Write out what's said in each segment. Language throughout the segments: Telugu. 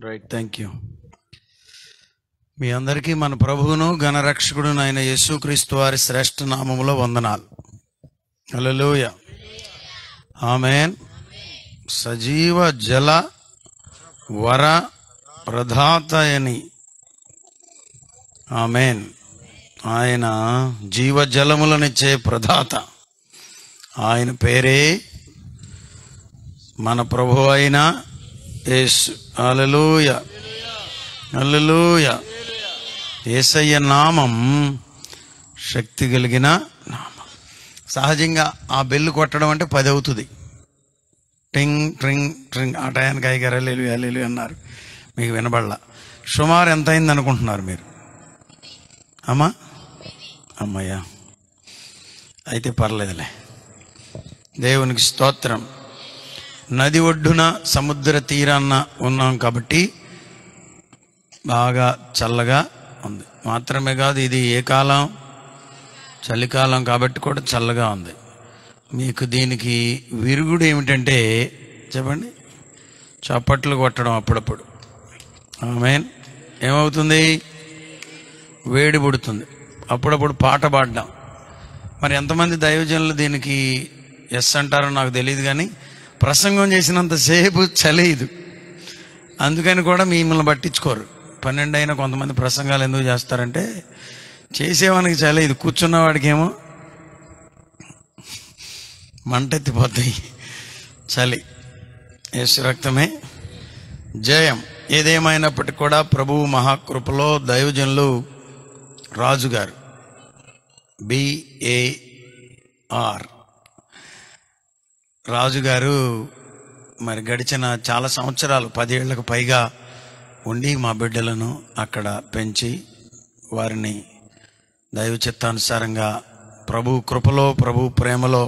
రైట్ థ్యాంక్ యూ మీ అందరికీ మన ప్రభువును గణరక్షకుడు అయిన యేసుక్రీస్తు వారి శ్రేష్ఠ నామములో వందనాలు హల్లెలూయ ఆమెన్ సజీవ జల వర ప్రధాతయని ఆమెన్ ఆయన జీవజలములనిచ్చే ప్రదాత ఆయన పేరే మన ప్రభు అయిన యేసు హల్లెలూయ హల్లెలూయ యేసయ్య నామం శక్తి కలిగిన నామం సహజంగా ఆ బెల్లు కొట్టడం అంటే పది అవుతుంది టింగ్ ట్రింగ్ ట్రింగ్ ఆ టయానికి అయ్యగారు అల్లేలు అల్లేలు అన్నారు మీకు వినబడలా సుమారు ఎంత అయింది అనుకుంటున్నారు మీరు అమ్మా అమ్మయ్యా అయితే పర్లేదులే దేవునికి స్తోత్రం నది ఒడ్డున సముద్ర తీరాన్న ఉన్నాం కాబట్టి బాగా చల్లగా ఉంది మాత్రమే కాదు ఇది ఏ కాలం చలికాలం కాబట్టి కూడా చల్లగా ఉంది మీకు దీనికి విరుగుడు ఏమిటంటే చెప్పండి చప్పట్లు కొట్టడం అప్పుడప్పుడు ఆమెన్ ఏమవుతుంది వేడి పుడుతుంది అప్పుడప్పుడు పాట పాడడం మరి ఎంతమంది దైవజనులు దీనికి ఎస్ అంటారో నాకు తెలియదు కానీ ప్రసంగం చేసినంతసేపు చలేదు అందుకని కూడా మిమ్మల్ని పట్టించుకోరు పన్నెండు అయినా కొంతమంది ప్రసంగాలు ఎందుకు చేస్తారంటే చేసేవానికి చలేదు కూర్చున్నవాడికేమో మంటెత్తిపోతాయి చలి యేసు రక్తమే జయం ఏదేమైనప్పటికీ కూడా ప్రభువు మహాకృపలో దైవజనులు రాజుగారు బిఏఆర్ రాజుగారు మరి గడిచిన చాలా సంవత్సరాలు పదేళ్లకు పైగా ఉండి మా బిడ్డలను అక్కడ పెంచి వారిని దైవ చిత్తానుసారంగా ప్రభు కృపలో ప్రభు ప్రేమలో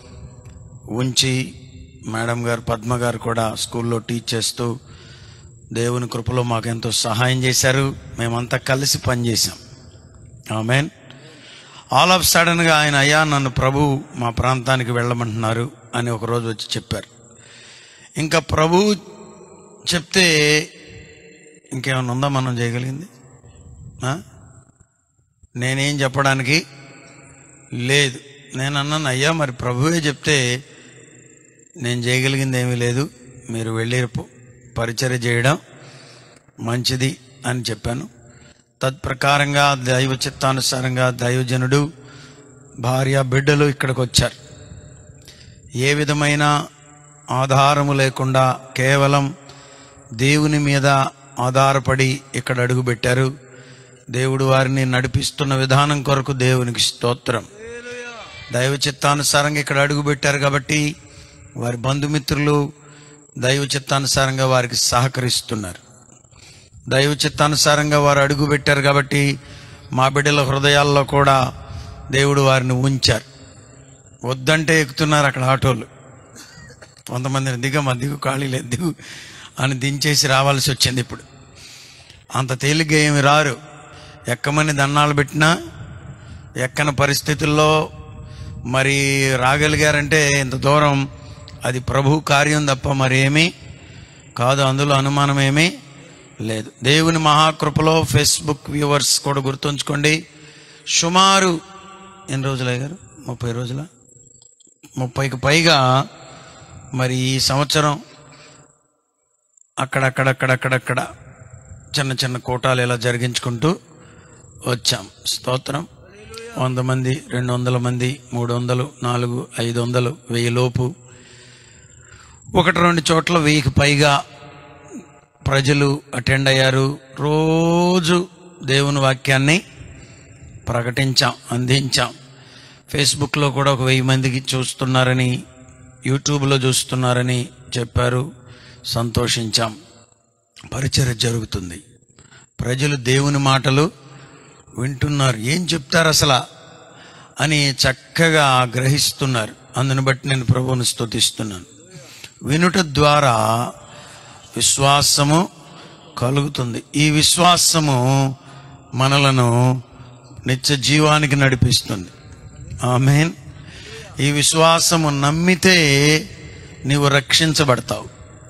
ఉంచి మేడం గారు పద్మ గారు కూడా స్కూల్లో టీచ్ చేస్తూ దేవుని కృపలో మాకు ఎంతో సహాయం చేశారు మేమంతా కలిసి పనిచేసాం ఆమెన్ ఆల్ ఆఫ్ సడన్గా ఆయన అయ్యా నన్ను ప్రభు మా ప్రాంతానికి వెళ్ళమంటున్నారు అని ఒకరోజు వచ్చి చెప్పారు ఇంకా ప్రభు చెప్తే ఇంకేమైనా ఉందా మనం చేయగలిగింది ఆ? నేనేం చెప్పడానికి లేదు నేను అన్నాను అయ్యా మరి ప్రభువే చెప్తే నేను చేయగలిగింది ఏమీ లేదు మీరు వెళ్ళి ప- పరిచర్య చేయడం మంచిది అని చెప్పాను తత్ప్రకారంగా దైవ చిత్తానుసారంగా దైవజనుడు భార్య బిడ్డలు ఇక్కడికి వచ్చారు ఏ విధమైన ఆధారము లేకుండా కేవలం దేవుని మీద ఆధారపడి ఇక్కడ అడుగుపెట్టారు దేవుడు వారిని నడిపిస్తున్న విధానం కొరకు దేవునికి స్తోత్రం దైవ చిత్తానుసారంగా ఇక్కడ అడుగుపెట్టారు కాబట్టి వారి బంధుమిత్రులు దైవ చిత్తానుసారంగా వారికి సహకరిస్తున్నారు దైవ చిత్తానుసారంగా వారు అడుగు పెట్టారు కాబట్టి మా బిడ్డల హృదయాల్లో కూడా దేవుడు వారిని ఉంచారు వద్దంటే ఎక్కుతున్నారు అక్కడ ఆటోలు కొంతమందిని దిగమ్మ దిగు ఖాళీ లేదు దిగు అని దించేసి రావాల్సి వచ్చింది ఇప్పుడు అంత తేలిగ్గా ఏమి రారు ఎక్కమని దండాలు పెట్టినా ఎక్కని పరిస్థితుల్లో మరి రాగలిగారంటే ఇంత దూరం అది ప్రభు కార్యం తప్ప మరేమీ కాదు అందులో అనుమానం ఏమీ లేదు దేవుని మహాకృపలో ఫేస్బుక్ వ్యూవర్స్ కూడా గుర్తుంచుకోండి సుమారు ఎన్ని రోజులు అయ్యారు ముప్పై రోజుల ముప్పైకి పైగా మరి ఈ సంవత్సరం అక్కడక్కడక్కడక్కడక్కడ చిన్న చిన్న కూటాలు ఇలా జరిగించుకుంటూ వచ్చాం స్తోత్రం వంద మంది రెండు వందల మంది మూడు వందలు నాలుగు ఐదు వందలు వెయ్యి లోపు ఒకటి రెండు చోట్ల వెయ్యికి పైగా ప్రజలు అటెండ్ అయ్యారు రోజు దేవుని వాక్యాన్ని ప్రకటించాం అందించాం ఫేస్బుక్లో కూడా ఒక వెయ్యి మందికి చూస్తున్నారని యూట్యూబ్లో చూస్తున్నారని చెప్పారు సంతోషించాం పరిచర్య జరుగుతుంది ప్రజలు దేవుని మాటలు వింటున్నారు ఏం చెప్తారు అసలు అని చక్కగా గ్రహిస్తున్నారు అందుని బట్టి నేను ప్రభువుని స్తుతిస్తున్నాను వినుట ద్వారా విశ్వాసము కలుగుతుంది ఈ విశ్వాసము మనలను నిత్య జీవానికి నడిపిస్తుంది ఆమెన్ ఈ విశ్వాసము నమ్మితే నీవు రక్షించబడతావు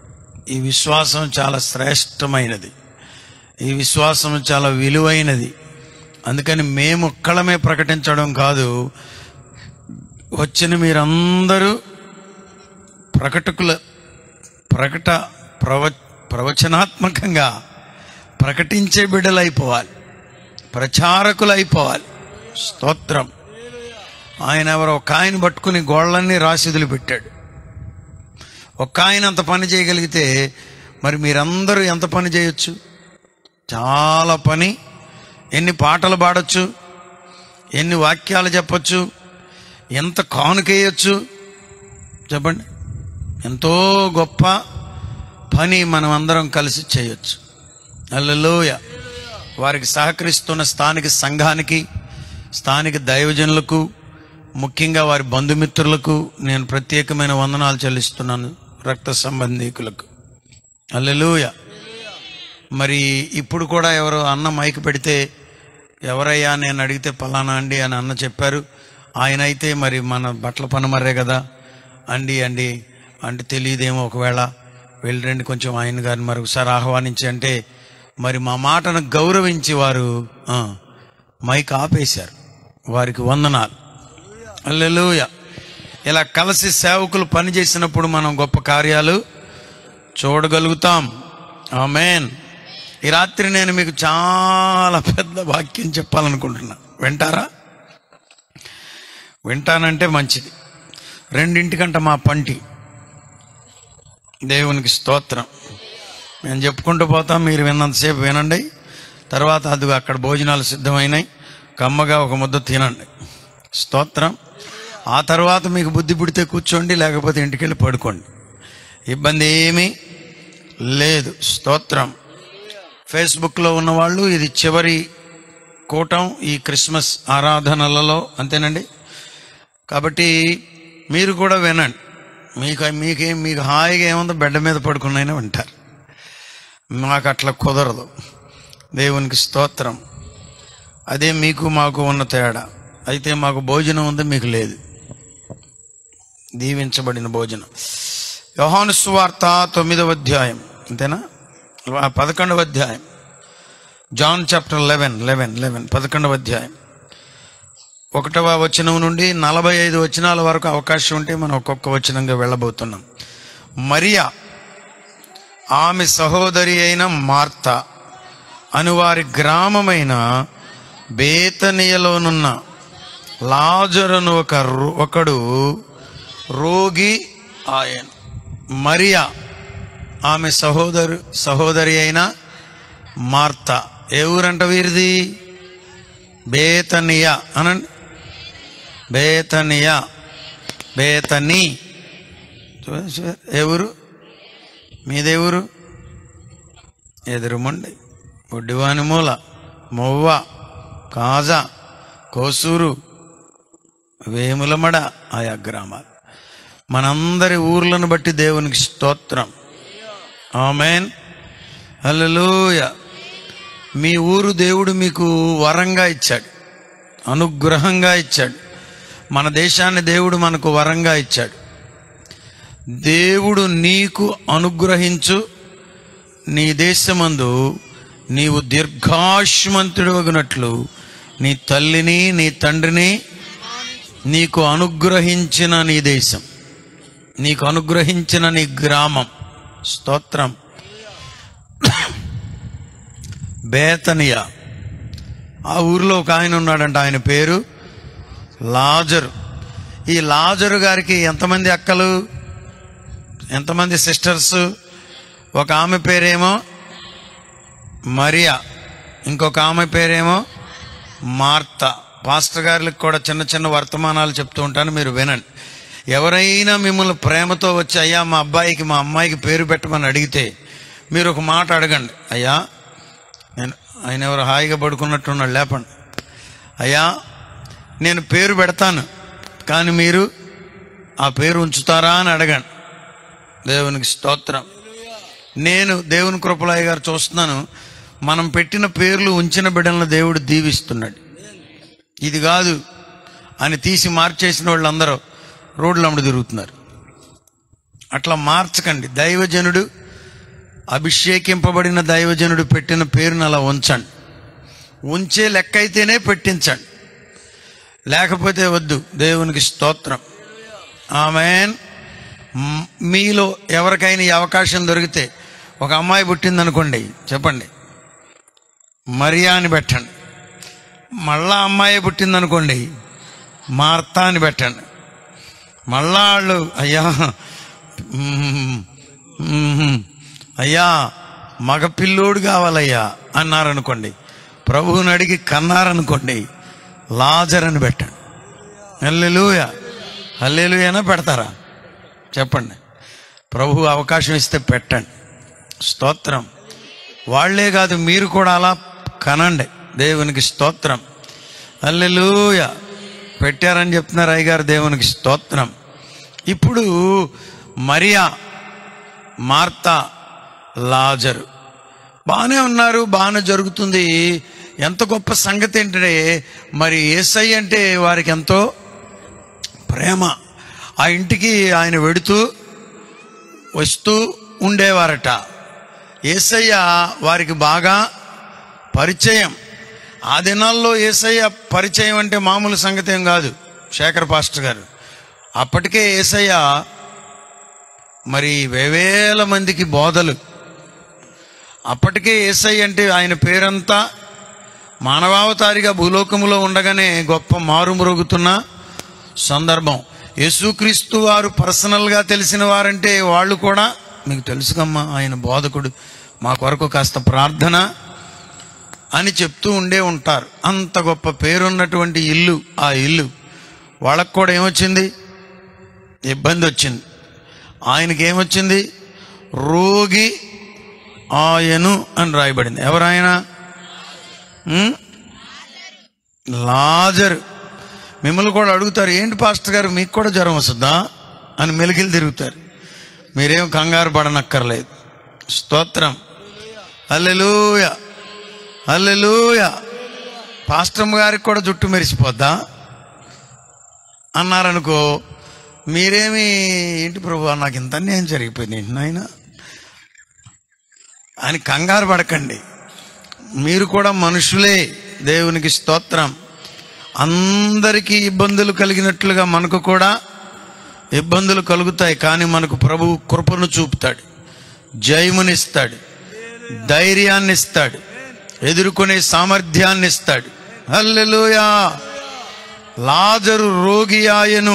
ఈ విశ్వాసం చాలా శ్రేష్టమైనది ఈ విశ్వాసం చాలా విలువైనది అందుకని మేము ఒక్కళ్ళమే ప్రకటించడం కాదు వచ్చిన మీరందరూ ప్రకటకుల ప్రకట ప్రవ ప్రవచనాత్మకంగా ప్రకటించే బిడ్డలైపోవాలి ప్రచారకులైపోవాలి స్తోత్రం ఆయన ఎవరో ఒక ఆయన పట్టుకుని గోళ్ళన్నీ రాసిదులు పెట్టాడు ఒక్క ఆయన అంత పని చేయగలిగితే మరి మీరందరూ ఎంత పని చేయొచ్చు చాలా పని ఎన్ని పాటలు పాడొచ్చు ఎన్ని వాక్యాలు చెప్పొచ్చు ఎంత కానుకేయచ్చు చెప్పండి ఎంతో గొప్ప పని మనం అందరం కలిసి చేయొచ్చు అల్లలోయ వారికి సహకరిస్తున్న స్థానిక సంఘానికి స్థానిక దైవజనులకు ముఖ్యంగా వారి బంధుమిత్రులకు నేను ప్రత్యేకమైన వందనాలు చెల్లిస్తున్నాను రక్త సంబంధీకులకు అల్లెలూయ మరి ఇప్పుడు కూడా ఎవరు అన్న మైక్ పెడితే ఎవరయ్యా నేను అడిగితే పలానా అండి అని అన్న చెప్పారు ఆయన అయితే మరి మన బట్టల పనమర్రే కదా అండి అండి అంటే తెలియదేమో ఒకవేళ వెళ్ళండి కొంచెం ఆయన గారిని మరొకసారి ఆహ్వానించి అంటే మరి మా మాటను గౌరవించి వారు ఆ, మైక్ ఆపేశారు వారికి వందనాలు అల్లెలూయ ఇలా కలిసి సేవకులు పనిచేసినప్పుడు మనం గొప్ప కార్యాలు చూడగలుగుతాం ఆమెన్ ఈ రాత్రి నేను మీకు చాలా పెద్ద వాక్యం చెప్పాలనుకుంటున్నా వింటారా వింటానంటే మంచిది రెండింటికంట మా పంటి దేవునికి స్తోత్రం మేము చెప్పుకుంటూ పోతాం మీరు విన్నంతసేపు వినండి తర్వాత అది అక్కడ భోజనాలు సిద్ధమైనాయి కమ్మగా ఒక ముద్ద తినండి స్తోత్రం ఆ తర్వాత మీకు బుద్ధి పుడితే కూర్చోండి లేకపోతే ఇంటికి వెళ్ళి పడుకోండి ఇబ్బంది ఏమీ లేదు స్తోత్రం ఫేస్బుక్లో ఉన్నవాళ్ళు ఇది చివరి కూటం ఈ క్రిస్మస్ ఆరాధనలలో అంతేనండి కాబట్టి మీరు కూడా వినండి మీకు మీకేం మీకు హాయిగా ఏముందో బెడ్ మీద పడుకున్నైనా వింటారు మాకు అట్లా కుదరదు దేవునికి స్తోత్రం అదే మీకు మాకు ఉన్న తేడా అయితే మాకు భోజనం ఉంది మీకు లేదు దీవించబడిన భోజనం యోహాను సువార్త తొమ్మిదవ అధ్యాయం అంతేనా ఆ పదకొండవ అధ్యాయం John chapter eleven eleven eleven పదకొండవ అధ్యాయం ఒకటవ వచనం నుండి నలభై ఐదు వచనాల వరకు అవకాశం ఉంటే మనం ఒక్కొక్క వచనంగా వెళ్ళబోతున్నాం మరియా ఆమె సహోదరి అయిన మార్త అనువారి గ్రామమైన బేతనియలోనున్న లాజరును ఒక రో- ఒకడు రోగి ఆయన మరియా ఆమె సహోదరు సహోదరి అయిన మార్త ఏ ఊరంట వీరిది బేతనియా అనండి బేతనియా బేతని చూ- చూ- ఏ ఊరు మీదే ఊరు ఎదురుమండి ఒడ్డివాని మూల మొవ్వ కాజా కోసూరు వేములమడ ఆయా గ్రామాలు మనందరి ఊర్లను బట్టి దేవునికి స్తోత్రం ఆమెన్ హల్లెలూయ మీ ఊరు దేవుడు మీకు వరంగా ఇచ్చాడు అనుగ్రహంగా ఇచ్చాడు మన దేశాన్ని దేవుడు మనకు వరంగా ఇచ్చాడు దేవుడు నీకు అనుగ్రహించు నీ దేశమందు నీవు దీర్ఘాయుష్మంతుడు నీ తల్లిని నీ తండ్రిని నీకు అనుగ్రహించిన నీ దేశం నీకు అనుగ్రహించిన నీ గ్రామం స్తోత్రం బేతనియా ఆ ఊరిలో ఒక ఆయన ఉన్నాడంట ఆయన పేరు లాజరు ఈ లాజరు గారికి ఎంతమంది అక్కలు ఎంతమంది సిస్టర్స్ ఒక ఆమె పేరేమో మరియా ఇంకొక ఆమె పేరేమో మార్త పాస్టర్ గారికి కూడా చిన్న చిన్న వర్తమానాలు చెప్తూ ఉంటాను మీరు వినండి ఎవరైనా మిమ్మల్ని ప్రేమతో వచ్చి అయ్యా మా అబ్బాయికి మా అమ్మాయికి పేరు పెట్టమని అడిగితే మీరు ఒక మాట అడగండి అయ్యా నేను ఆయన ఎవరు హాయిగా పడుకున్నట్టున్నాడు లేపండి అయ్యా నేను పేరు పెడతాను కానీ మీరు ఆ పేరు ఉంచుతారా అని అడగండి దేవునికి స్తోత్రం నేను దేవుని కృపలాయ్య గారు చూస్తున్నాను మనం పెట్టిన పేర్లు ఉంచిన బిడ్డలను దేవుడు దీవిస్తున్నాడు ఇది కాదు అని తీసి మార్చేసిన వాళ్ళందరూ రోడ్ల అమ్మడు తిరుగుతున్నారు అట్లా మార్చకండి దైవజనుడు అభిషేకింపబడిన దైవజనుడు పెట్టిన పేరును అలా ఉంచండి ఉంచే లెక్క అయితేనే పెట్టించండి లేకపోతే వద్దు దేవునికి స్తోత్రం ఆమెన్ మ్, మీలో ఎవరికైనా ఈ అవకాశం దొరికితే ఒక అమ్మాయి పుట్టిందనుకోండి చెప్పండి మరియా అని పెట్టండి మళ్ళా అమ్మాయి పుట్టిందనుకోండి మార్తా అని పెట్టండి మళ్ళా వాళ్ళు అయ్యా మ్మ్, మ్మ్, అయ్యా మగ పిల్లోడు కావాలయ్యా అన్నారనుకోండి ప్రభువుని అడిగి కన్నారనుకోండి లాజర్ అని పెట్టండి హల్లెలూయ హల్లెలూయనా పెడతారా చెప్పండి ప్రభు అవకాశం ఇస్తే పెట్టండి స్తోత్రం వాళ్ళే కాదు మీరు కూడా అలా కనండి దేవునికి స్తోత్రం హల్లెలూయ పెట్టారని చెప్తున్నారు అయ్యగారు దేవునికి స్తోత్రం ఇప్పుడు మరియా మార్తా లాజరు బాగానే ఉన్నారు బాగానే జరుగుతుంది ఎంత గొప్ప సంగతి ఏంటంటే మరి ఏసై అంటే వారికి ఎంతో ప్రేమ ఆ ఇంటికి ఆయన వెడుతూ వస్తూ ఉండేవారట ఏసయ్య వారికి బాగా పరిచయం ఆ దినాల్లో ఏసయ్య పరిచయం అంటే మామూలు సంగతి ఏం కాదు శేఖర్ పాస్టర్ గారు అప్పటికే ఏసయ్య మరి వేవేల మందికి బోధలు అప్పటికే ఏసై అంటే ఆయన పేరంతా మానవావతారిగా భూలోకములో ఉండగానే గొప్ప మారుమ్రోగుతున్న సందర్భం యేసుక్రీస్తు వారు పర్సనల్గా తెలిసిన వారంటే వాళ్ళు కూడా మీకు తెలుసుకమ్మా ఆయన బోధకుడు మా కొరకు కాస్త ప్రార్థన అని చెప్తూ ఉండే ఉంటారు అంత గొప్ప పేరున్నటువంటి ఇల్లు ఆ ఇల్లు వాళ్ళకు కూడా ఏమొచ్చింది ఇబ్బంది వచ్చింది ఆయనకి ఏమొచ్చింది రోగి ఆయను అని రాయబడింది ఎవరాయన ఉమ్? లాజరు మిమ్మల్ని కూడా అడుగుతారు ఏంటి పాస్టర్ గారు మీకు కూడా జ్వరం వస్తుందా అని మెలికిలు తిరుగుతారు మీరేం కంగారు పడనక్కర్లేదు స్తోత్రం అల్లెలూయ అల్లెలూయ పాస్టమ్ గారికి కూడా జుట్టు మెరిసిపోద్దా అన్నారనుకో మీరేమి ఏంటి ప్రభు నాకు ఇంత అన్యాయం జరిగిపోయింది ఏంటి నాయన అని కంగారు పడకండి మీరు కూడా మనుషులే దేవునికి స్తోత్రం అందరికీ ఇబ్బందులు కలిగినట్లుగా మనకు కూడా ఇబ్బందులు కలుగుతాయి కానీ మనకు ప్రభు కృపను చూపుతాడు జయమునిస్తాడు ధైర్యాన్ని ఇస్తాడు ఎదుర్కొనే సామర్థ్యాన్ని ఇస్తాడు హల్లెలూయా లాజరు రోగి ఆయను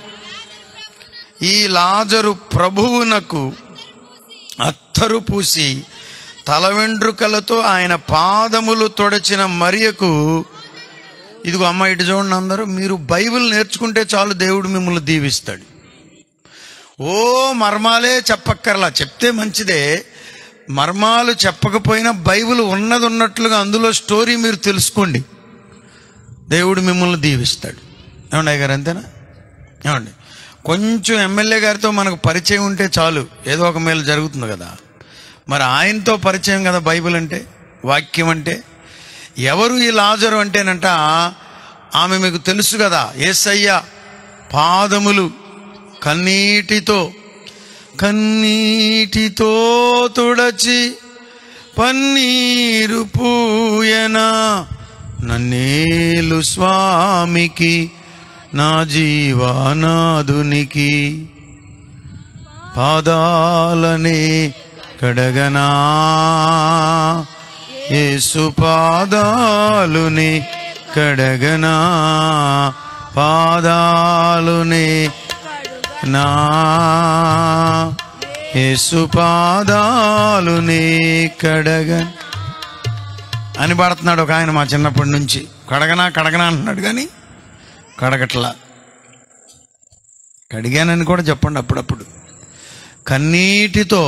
ఈ లాజరు ప్రభువునకు అత్తరు పూసి తల వెంట్రుకలతో ఆయన పాదములు తొడచిన మరియకు ఇదిగో అమ్మ ఇటు చూడండి అందరూ మీరు బైబిల్ నేర్చుకుంటే చాలు దేవుడు మిమ్మల్ని దీవిస్తాడు ఓ మర్మాలే చెప్పక్కర్లా చెప్తే మంచిదే మర్మాలు చెప్పకపోయినా బైబిల్ ఉన్నది ఉన్నట్లుగా అందులో స్టోరీ మీరు తెలుసుకోండి దేవుడు మిమ్మల్ని దీవిస్తాడు ఏమండి అయ్య గారు అంతేనా ఏమండి కొంచెం ఎమ్మెల్యే గారితో మనకు పరిచయం ఉంటే చాలు ఏదో ఒక మేలు జరుగుతుంది కదా మరి ఆయనతో పరిచయం కదా బైబిల్ అంటే వాక్యం అంటే ఎవరు ఈ లాజరు అంటేనంట ఆమె మీకు తెలుసు కదా ఏసయ్య పాదములు కన్నీటితో కన్నీటితో తుడచి పన్నీరు పూయనా నన్నేలు స్వామికి నా జీవానాదునికి పాదాలనే కడగనా యేసు పాదాలుని కడగనా పాదాలుని నా యేసు పాదాలుని కడగ అని పాడుతున్నాడు ఒక ఆయన మా చిన్నప్పటి నుంచి కడగనా కడగనా అంటున్నాడు కానీ కడగట్లా కడిగానని కూడా చెప్పండి అప్పుడప్పుడు కన్నీటితో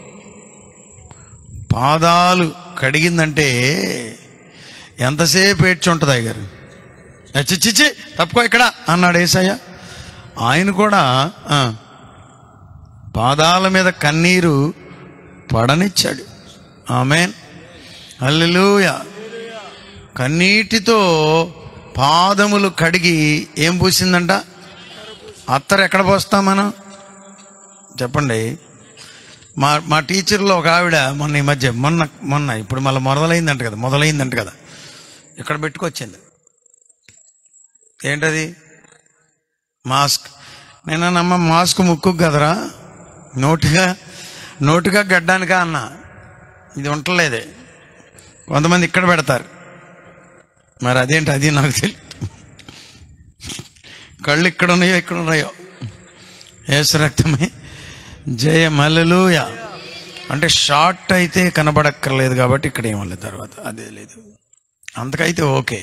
పాదాలు కడిగిందంటే ఎంతసేపు ఏడ్చి ఉంటుంది అయ్యగారు చిచ్చిచ్చి తప్పుకో ఇక్కడ అన్నాడు ఏసయ్య ఆయన కూడా ఆ, పాదాల మీద కన్నీరు పడనిచ్చాడు ఆమెన్ హల్లెలూయ కన్నీటితో పాదములు కడిగి ఏం పూసిందంట అత్తరు ఎక్కడ పోస్తాం మనం చెప్పండి మా మా టీచర్లో ఒక ఆవిడ మొన్న ఈ మధ్య మొన్న మొన్న ఇప్పుడు మళ్ళీ మొదలైందంట కదా మొదలైందంట కదా ఇక్కడ పెట్టుకొచ్చింది ఏంటది మాస్క్ నేనమ్మా మాస్క్ ముక్కు కదరా నోటుగా నోటుగా గడ్డానికా అన్న ఇది ఉండలేదే కొంతమంది ఇక్కడ పెడతారు మరి అదేంటి అది నాకు తెలియదు కళ్ళు ఇక్కడ ఉన్నాయో ఇక్కడ ఉన్నాయో ఏసు రక్తమే జయ మల్లెలూయ అంటే షార్ట్ అయితే కనబడక్కర్లేదు కాబట్టి ఇక్కడ ఏమలేదు తర్వాత అదే లేదు అంతకైతే ఓకే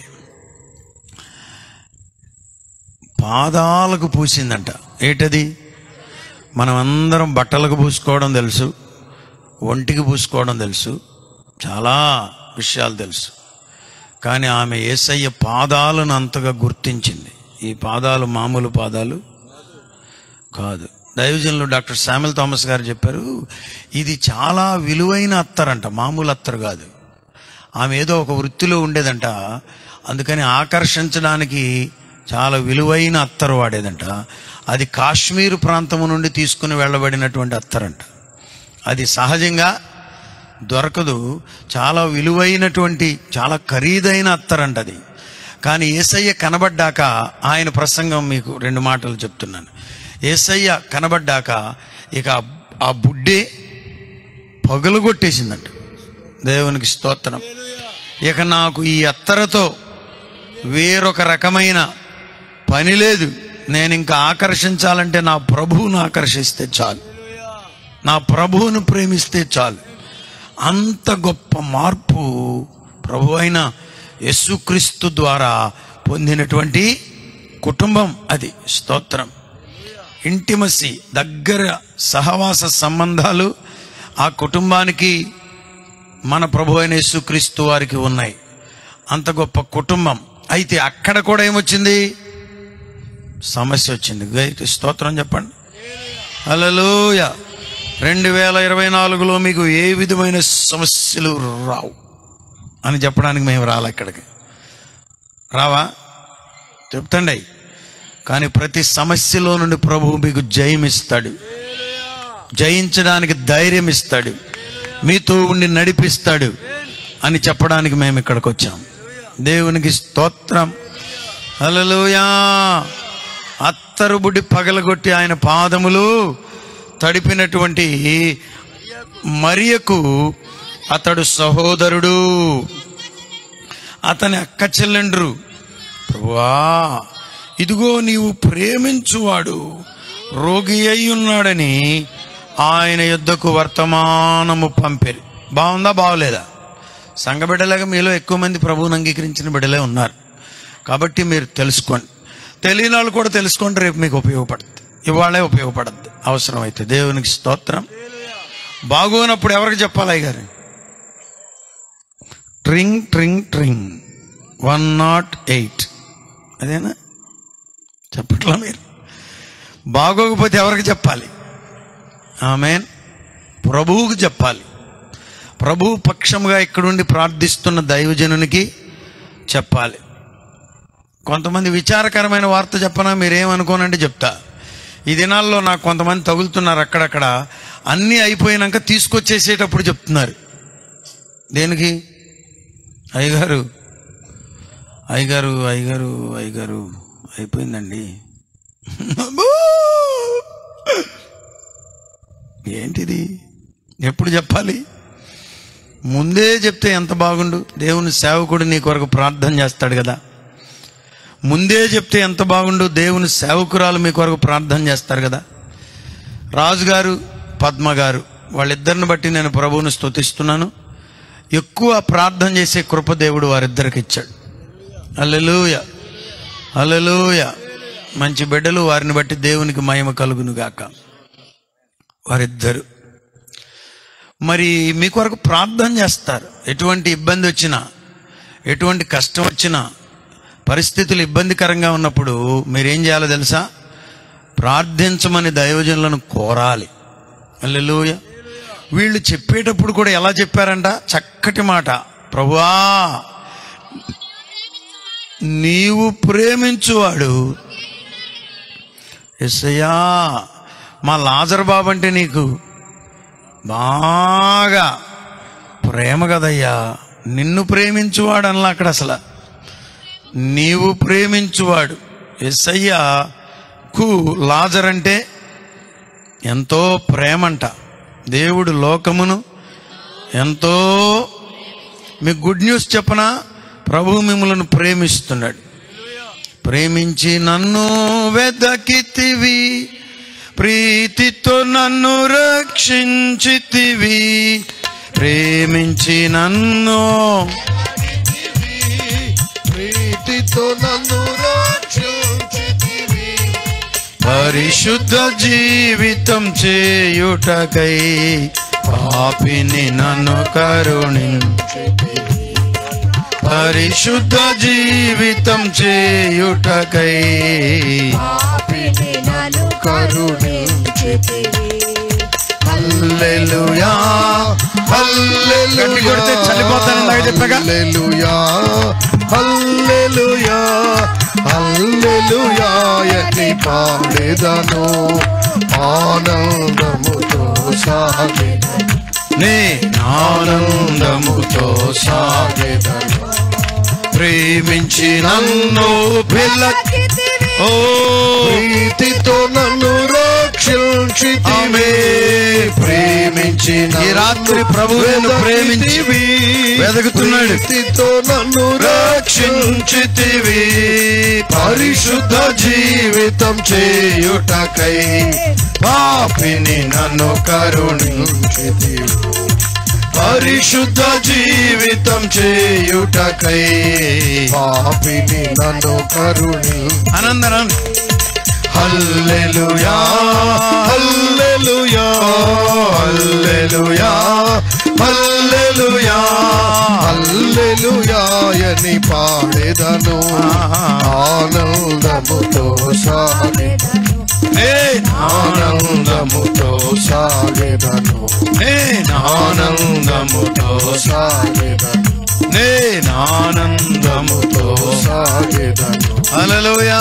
పాదాలకు పూసిందంట ఏంటది మనం అందరం బట్టలకు పూసుకోవడం తెలుసు ఒంటికి పూసుకోవడం తెలుసు చాలా విషయాలు తెలుసు కానీ ఆమె ఏసయ్య పాదాలను అంతగా గుర్తించింది ఈ పాదాలు మామూలు పాదాలు కాదు దైవజనులు డాక్టర్ శామ్యుల్ థామస్ గారు చెప్పారు ఇది చాలా విలువైన అత్తరంట మామూలు అత్తరు కాదు ఆమె ఏదో ఒక వృత్తిలో ఉండేదంట అందుకని ఆకర్షించడానికి చాలా విలువైన అత్తరు వాడేదంట అది కాశ్మీర్ ప్రాంతం నుండి తీసుకుని వెళ్ళబడినటువంటి అత్తరంట అది సహజంగా దొరకదు చాలా విలువైనటువంటి చాలా ఖరీదైన అత్తరంట అది కానీ ఏసయ్య కనబడ్డాక ఆయన ప్రసంగం మీకు రెండు మాటలు చెప్తున్నాను ఏసయ్య కనబడ్డాక ఇక ఆ- ఆ బుడ్డే పగులు కొట్టేసిందంట దేవునికి స్తోత్రం ఇక నాకు ఈ అత్తరతో వేరొక రకమైన పని లేదు నేను ఇంకా ఆకర్షించాలంటే నా ప్రభువును ఆకర్షిస్తే చాలు నా ప్రభువును ప్రేమిస్తే చాలు అంత గొప్ప మార్పు ప్రభు అయిన యేసుక్రీస్తు ద్వారా పొందినటువంటి కుటుంబం అది స్తోత్రం ఇంటిమసి దగ్గర సహవాస సంబంధాలు ఆ కుటుంబానికి మన ప్రభు అయిన యేసుక్రీస్తు వారికి ఉన్నాయి అంత గొప్ప కుటుంబం అయితే అక్కడ కూడా ఏమొచ్చింది సమస్య వచ్చింది గైట్ స్తోత్రం చెప్పండి హల్లెలూయ రెండు వేల ఇరవై నాలుగులో మీకు ఏ విధమైన సమస్యలు రావు అని చెప్పడానికి మేము రాలే ఇక్కడికి రావా చెప్తండి కానీ ప్రతి సమస్యలో నుండి ప్రభువు మీకు జయం ఇస్తాడు జయించడానికి ధైర్యం ఇస్తాడు మీతో ఉండి నడిపిస్తాడు అని చెప్పడానికి మేము ఇక్కడికి వచ్చాం దేవునికి స్తోత్రం హల్లెలూయా అత్తరు బుడ్డి పగలగొట్టి ఆయన పాదములు తడిపినటువంటి మరియకు అతడు సహోదరుడు అతని అక్క చెల్లెండ్రు ప్రభువా ఇదిగో నీవు ప్రేమించువాడు రోగి అయి ఉన్నాడని ఆయన యుద్ధకు వర్తమానము పంపిరి బాగుందా బాగలేదా సంఘ బిడ్డలాగా మీలో ఎక్కువ మంది ప్రభువుని అంగీకరించిన బిడ్డలే ఉన్నారు కాబట్టి మీరు తెలుసుకోండి తెలియని వాళ్ళు కూడా తెలుసుకోండి రేపు మీకు ఉపయోగపడుతుంది ఇవాళే ఉపయోగపడద్దు అవసరమైతే దేవునికి స్తోత్రం బాగోనప్పుడు ఎవరికి చెప్పాలి అయ్య గారు ట్రింగ్ ట్రింగ్ ట్రింగ్ వన్ నాట్ ఎయిట్ అదేనా చెప్పట్లా మీరు బాగోకపోతే ఎవరికి చెప్పాలి ఆమెన్ ప్రభువుకు చెప్పాలి ప్రభు పక్షముగా ఇక్కడుండి ప్రార్థిస్తున్న దైవజనునికి చెప్పాలి కొంతమంది విచారకరమైన వార్త చెప్పనా మీరేమనుకోనంటే చెప్తా ఈ దినాల్లో నాకు కొంతమంది తగులుతున్నారు అక్కడక్కడ అన్నీ అయిపోయినాక తీసుకొచ్చేసేటప్పుడు చెప్తున్నారు దేనికి అయ్యగారు అయ్యగారు అయ్యగారు అయ్యగారు అయిపోయిందండి అబ్బో! ఏంటిది ఎప్పుడు చెప్పాలి ముందే చెప్తే ఎంత బాగుండు దేవుని సేవకుడు నీ కొరకు ప్రార్థన చేస్తాడు కదా ముందే చెప్తే ఎంత బాగుండు దేవుని సేవకురాలు మీ కొరకు ప్రార్థన చేస్తారు కదా రాజుగారు పద్మ గారు వాళ్ళిద్దరిని బట్టి నేను ప్రభువుని స్తుతిస్తున్నాను ఎక్కువ ప్రార్థన చేసే కృప దేవుడు వారిద్దరికి ఇచ్చాడు అల్లెలూయ అల్లెలూయ మంచి బిడ్డలు వారిని బట్టి దేవునికి మహిమ కలుగును గాక వారిద్దరు మరి మీ కొరకు ప్రార్థన చేస్తారు ఎటువంటి ఇబ్బంది వచ్చినా ఎటువంటి కష్టం వచ్చినా పరిస్థితులు ఇబ్బందికరంగా ఉన్నప్పుడు మీరేం చేయాలో తెలుసా ప్రార్థించమని దైవజనులను కోరాలి అల్లెలూయ వీళ్ళు చెప్పేటప్పుడు కూడా ఎలా చెప్పారంట చక్కటి మాట ప్రభువా నీవు ప్రేమించువాడు ఎస్సయ్యా మా లాజర్ బాబు అంటే నీకు బాగా ప్రేమ కదయ్యా నిన్ను ప్రేమించువాడు అనలా అక్కడ అసలు నీవు ప్రేమించువాడు ఎస్సయ్యకు లాజర్ అంటే ఎంతో ప్రేమంట దేవుడు లోకమును ఎంతో మీకు గుడ్ న్యూస్ చెప్పనా ప్రభు మిమ్మల్ని ప్రేమిస్తున్నాడు ప్రేమించి నన్ను వెదకితివి ప్రీతితో నన్ను రక్షించితివి ప్రేమించి నన్ను ప్రీతితో నన్ను రక్షించితివి పరిశుద్ధ జీవితం చేయుటకై పాపిని నన్ను కరుణించితివి పరిశుద్ధ జీవితం చేయుటకై పాపిని నన్ను కరుణించితివి. హల్లెలూయా హల్లెలూయా గట్టి కొడితే చనిపోతానని నాకు చెప్పాగా? హల్లెలూయా హల్లెలూయా హల్లెలూయా అని పాడేదను ఆనందముతో సాగేదను నే ఆనందముతో సాగేదను ప్రేమించి నన్ను పిల్ల వెదకితివి. ఓ ప్రీతితో నన్ను రక్షించితివి ఆమె ప్రేమించి ఈ రాత్రి ప్రభు నిన్ను ప్రేమించి వెదకుతున్నాడు. ప్రీతితో నన్ను రక్షించితివి పరిశుద్ధ జీవితం చేయుటకై పాపిని నన్ను కరుణించితివి పరిశుద్ధ జీవితం చేయుటకై పాపిని నన్ను కరుణి అనందరం హల్లెలూయా హల్లెలూయా హల్లెలూయా హల్లెలూయా హల్లెలూయా అని పాడేదను ఆనందముతో సాగేదను నేను ఆనందముతో సాగేదను నేను ఆనందముతో సాగేదను నేను ఆనందముతో సాగేదను హల్లెలూయా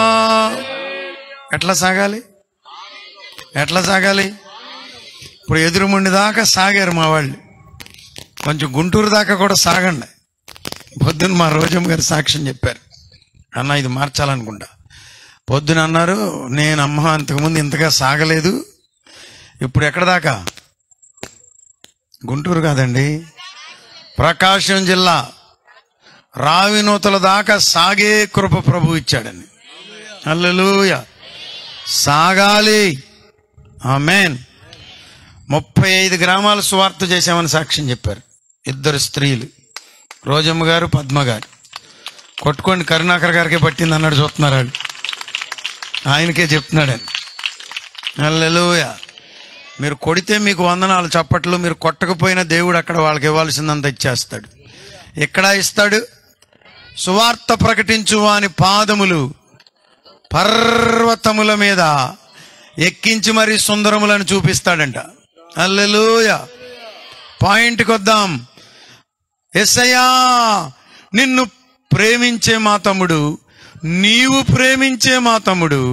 ఎట్లా సాగాలి ఎట్లా సాగాలి ఇప్పుడు ఎదురుముండి దాకా సాగారు మా వాళ్ళు కొంచెం గుంటూరు దాకా కూడా సాగండి పొద్దున్న మా రోజమ్మ గారు సాక్ష్యం చెప్పారు అన్న ఇది మార్చాలనుకుంటా పొద్దున అన్నారు నేను అమ్మ అంతకుముందు ఇంతగా సాగలేదు ఇప్పుడు ఎక్కడ దాకా గుంటూరు కాదండి ప్రకాశం జిల్లా రావినూతల దాకా సాగే కృప ప్రభు ఇచ్చాడని అల్లెలూయ సాగాలి ఆమెన్ ముప్పై ఐదు గ్రామాల సువార్త చేశామని సాక్ష్యం చెప్పారు ఇద్దరు స్త్రీలు రోజమ్మ గారు పద్మ గారు కొట్టుకోండి కరుణాకర్ గారికే పట్టింది అన్నాడు చూస్తున్నారు వాళ్ళు ఆయనకే చెప్తున్నాడని అల్లెలూయ మీరు కొడితే మీకు వందనాలు చప్పట్లు మీరు కొట్టకపోయినా దేవుడు అక్కడ వాళ్ళకి ఇవ్వాల్సిందంత ఇచ్చేస్తాడు ఎక్కడ ఇస్తాడు సువార్త ప్రకటించు వాని పాదములు పర్వతముల మీద ఎక్కించి మరి సుందరములను చూపిస్తాడంట అల్లెలూయ పాయింట్కి వద్దాం ఎస్సయ్యా నిన్ను ప్రేమించే మా తమ్ముడు నీవు ప్రేమించే మా తమ్ముడు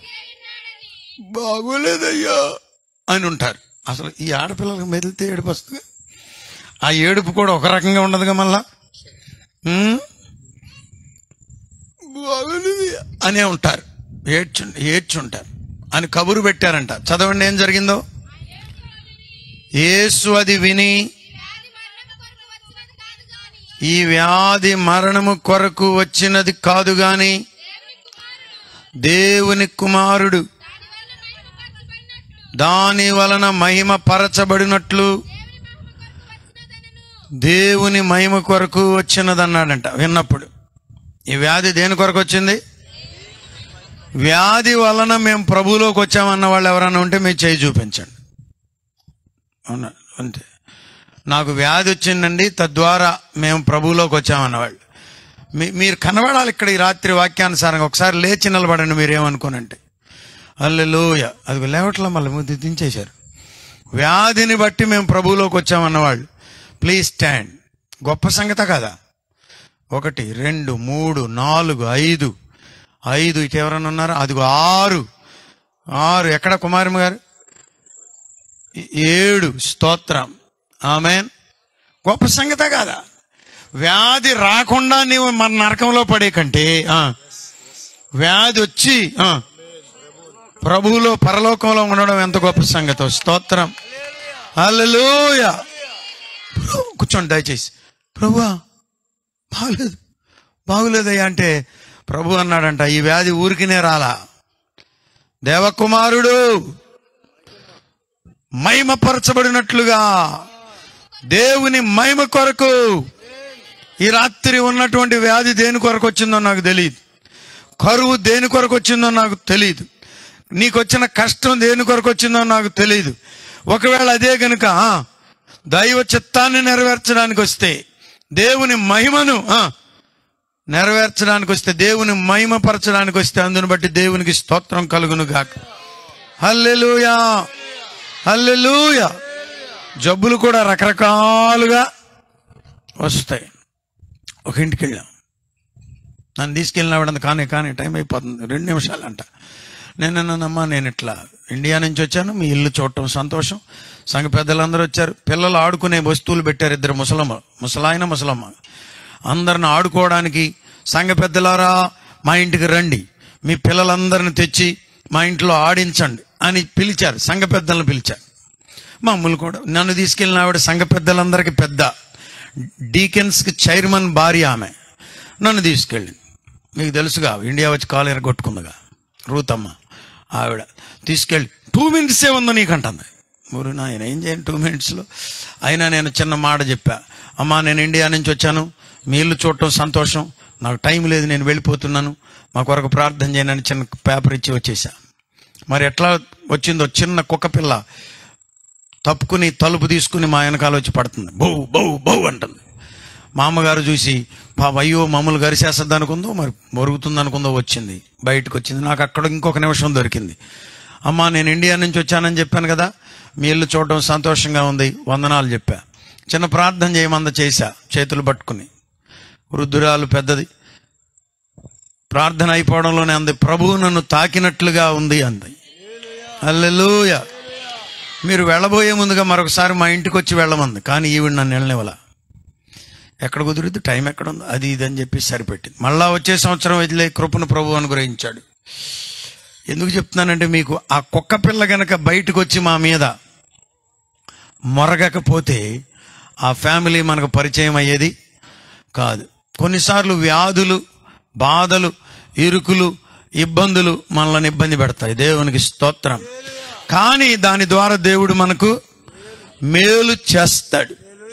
బాగోలేదయ్యా అని ఉంటారు అసలు ఈ ఆడపిల్లలకు మెదిలితే ఏడుపు వస్తుంది ఆ ఏడుపు కూడా ఒక రకంగా ఉండదుగా మళ్ళా ఉమ్? బాగోలేదయ్యా అనే ఉంటారు ఏడ్చు ఏడ్చుంటారు అని కబురు పెట్టారంట చదవండి ఏం జరిగిందో యేసు అది విని ఈ వ్యాధి మరణము కొరకు వచ్చినది కాదు గాని దేవుని కుమారుడు దాని వలన మహిమ పరచబడినట్లు దేవుని మహిమ కొరకు వచ్చినదన్నాడంట విన్నప్పుడు ఈ వ్యాధి దేని కొరకు వచ్చింది వ్యాధి వలన మేము ప్రభువులోకి వచ్చామన్న వాళ్ళు ఎవరైనా ఉంటే మీరు చేయి చూపించండి అవునా అంతే నాకు వ్యాధి వచ్చిందండి తద్వారా మేము ప్రభువులోకి వచ్చామన్నవాళ్ళు మీ మీరు కనబడాలి ఇక్కడ ఈ రాత్రి వాక్యానుసారంగా ఒకసారి లేచి నిలబడండి మీరు ఏమనుకోనంటే అల్లెలోయ అది లేవట్లా మళ్ళీ ముద్దు దించేశారు వ్యాధిని బట్టి మేము ప్రభువులోకి వచ్చామన్నవాళ్ళు ప్లీజ్ స్టాండ్ గొప్ప సంగత కదా ఒకటి రెండు మూడు నాలుగు ఐదు ఐదు ఇటు ఎవరైనా ఉన్నారా అదిగో ఆరు ఆరు ఎక్కడ కుమారమ్మ గారు ఏడు స్తోత్రం ఆమెన్ గొప్ప సంగతే కాదా వ్యాధి రాకుండా నీవు మన నరకంలో పడే కంటే ఆ, వ్యాధి వచ్చి ఆ, ప్రభువులో పరలోకంలో ఉండడం ఎంత గొప్ప సంగతో స్తోత్రం హల్లెలూయా కూర్చోండి దయచేసి ప్రభువా బాగులేదు బాగులేదయ్యా అంటే ప్రభు అన్నాడంట ఈ వ్యాధి ఊరికినే రాలా దేవకుమారుడు మహిమపరచబడినట్లుగా దేవుని మహిమ కొరకు ఈ రాత్రి ఉన్నటువంటి వ్యాధి దేని కొరకు వచ్చిందో నాకు తెలియదు కరువు దేని కొరకు వచ్చిందో నాకు తెలియదు నీకు వచ్చిన కష్టం దేని కొరకు వచ్చిందో నాకు తెలియదు ఒకవేళ అదే గనుక ఆ, దైవ చిత్తాన్ని నెరవేర్చడానికి వస్తే దేవుని మహిమను ఆ, నెరవేర్చడానికి వస్తే దేవుని మహిమపరచడానికి వస్తే అందుని బట్టి దేవునికి స్తోత్రం కలుగును గాక హల్లెలూయా హల్లెలూయా జబ్బులు కూడా రకరకాలుగా వస్తాయి ఒక ఇంటికి వెళ్ళాం నన్ను తీసుకెళ్ళినవాడు కానీ కానీ టైం అయిపోతుంది రెండు నిమిషాలు అంట నేను అన్నానమ్మా నేను ఇట్లా ఇండియా నుంచి వచ్చాను మీ ఇల్లు చూడటం సంతోషం సంఘ పెద్దలందరూ వచ్చారు పిల్లలు ఆడుకునే వస్తువులు పెట్టారు ఇద్దరు ముసలమ్మ ముసలాయన ముసలమ్మ అందరిని ఆడుకోవడానికి సంఘ పెద్దలారా మా ఇంటికి రండి మీ పిల్లలందరిని తెచ్చి మా ఇంట్లో ఆడించండి అని పిలిచారు సంఘ పెద్దలను పిలిచారు మామూలు కూడా నన్ను తీసుకెళ్ళిన ఆవిడ సంఘ పెద్దలందరికీ పెద్ద డీకెన్స్కి చైర్మన్ భార్య ఆమె నన్ను తీసుకెళ్ళింది మీకు తెలుసుగా ఇండియా వచ్చి కాలు ఎరగొట్టుకుందిగా రూతమ్మ ఆవిడ తీసుకెళ్ళి టూ మినిట్సే ఉందో నీకంటుంది ఊరు నాయన ఏం చేయను టూ మినిట్స్లో అయినా నేను చిన్న మాట చెప్పా అమ్మా నేను ఇండియా నుంచి వచ్చాను మీ ఇల్లు చూడటం సంతోషం నాకు టైం లేదు నేను వెళ్ళిపోతున్నాను మా కొరకు ప్రార్థన చేయనని చిన్న పేపర్ ఇచ్చి వచ్చేసా మరి ఎట్లా వచ్చిందో చిన్న కుక్క పిల్ల తప్పుకుని తలుపు తీసుకుని మా వెనకాల వచ్చి పడుతుంది బౌ బౌ బౌ అంటుంది మా అమ్మగారు చూసి పాప అయ్యో మమ్మల్ని గరిసేస్తుంది అనుకుందో మరి మొరుగుతుంది అనుకుందో వచ్చింది బయటకు వచ్చింది నాకు అక్కడ ఇంకొక నిమిషం దొరికింది అమ్మా నేను ఇండియా నుంచి వచ్చానని చెప్పాను కదా మీ ఇల్లు చూడడం సంతోషంగా ఉంది వందనాలు చెప్పా చిన్న ప్రార్థన చేయమంద చేశా చేతులు పట్టుకుని వృద్ధురాలు పెద్దది ప్రార్థన అయిపోవడంలోనే అంది ప్రభువు నన్ను తాకినట్లుగా ఉంది అంది అల్లెలూయ మీరు వెళ్ళబోయే ముందుగా మరొకసారి మా ఇంటికి వచ్చి వెళ్ళమంది కానీ ఈవిడ నన్ను వెళ్ళనివ్వాల ఎక్కడ కుదురుద్ది టైం ఎక్కడ ఉంది అది ఇది అని చెప్పి సరిపెట్టింది మళ్ళా వచ్చే సంవత్సరం వదిలే కృపను ప్రభు అనుగ్రహించాడు ఎందుకు చెప్తున్నానంటే మీకు ఆ కుక్క పిల్ల గనక బయటకు వచ్చి మా మీద మొరగకపోతే ఆ ఫ్యామిలీ మనకు పరిచయం అయ్యేది కాదు కొన్నిసార్లు వ్యాధులు బాధలు ఇరుకులు ఇబ్బందులు మనల్ని ఇబ్బంది పెడతాయి దేవునికి స్తోత్రం కానీ దాని ద్వారా దేవుడు మనకు మేలు చేస్తాడు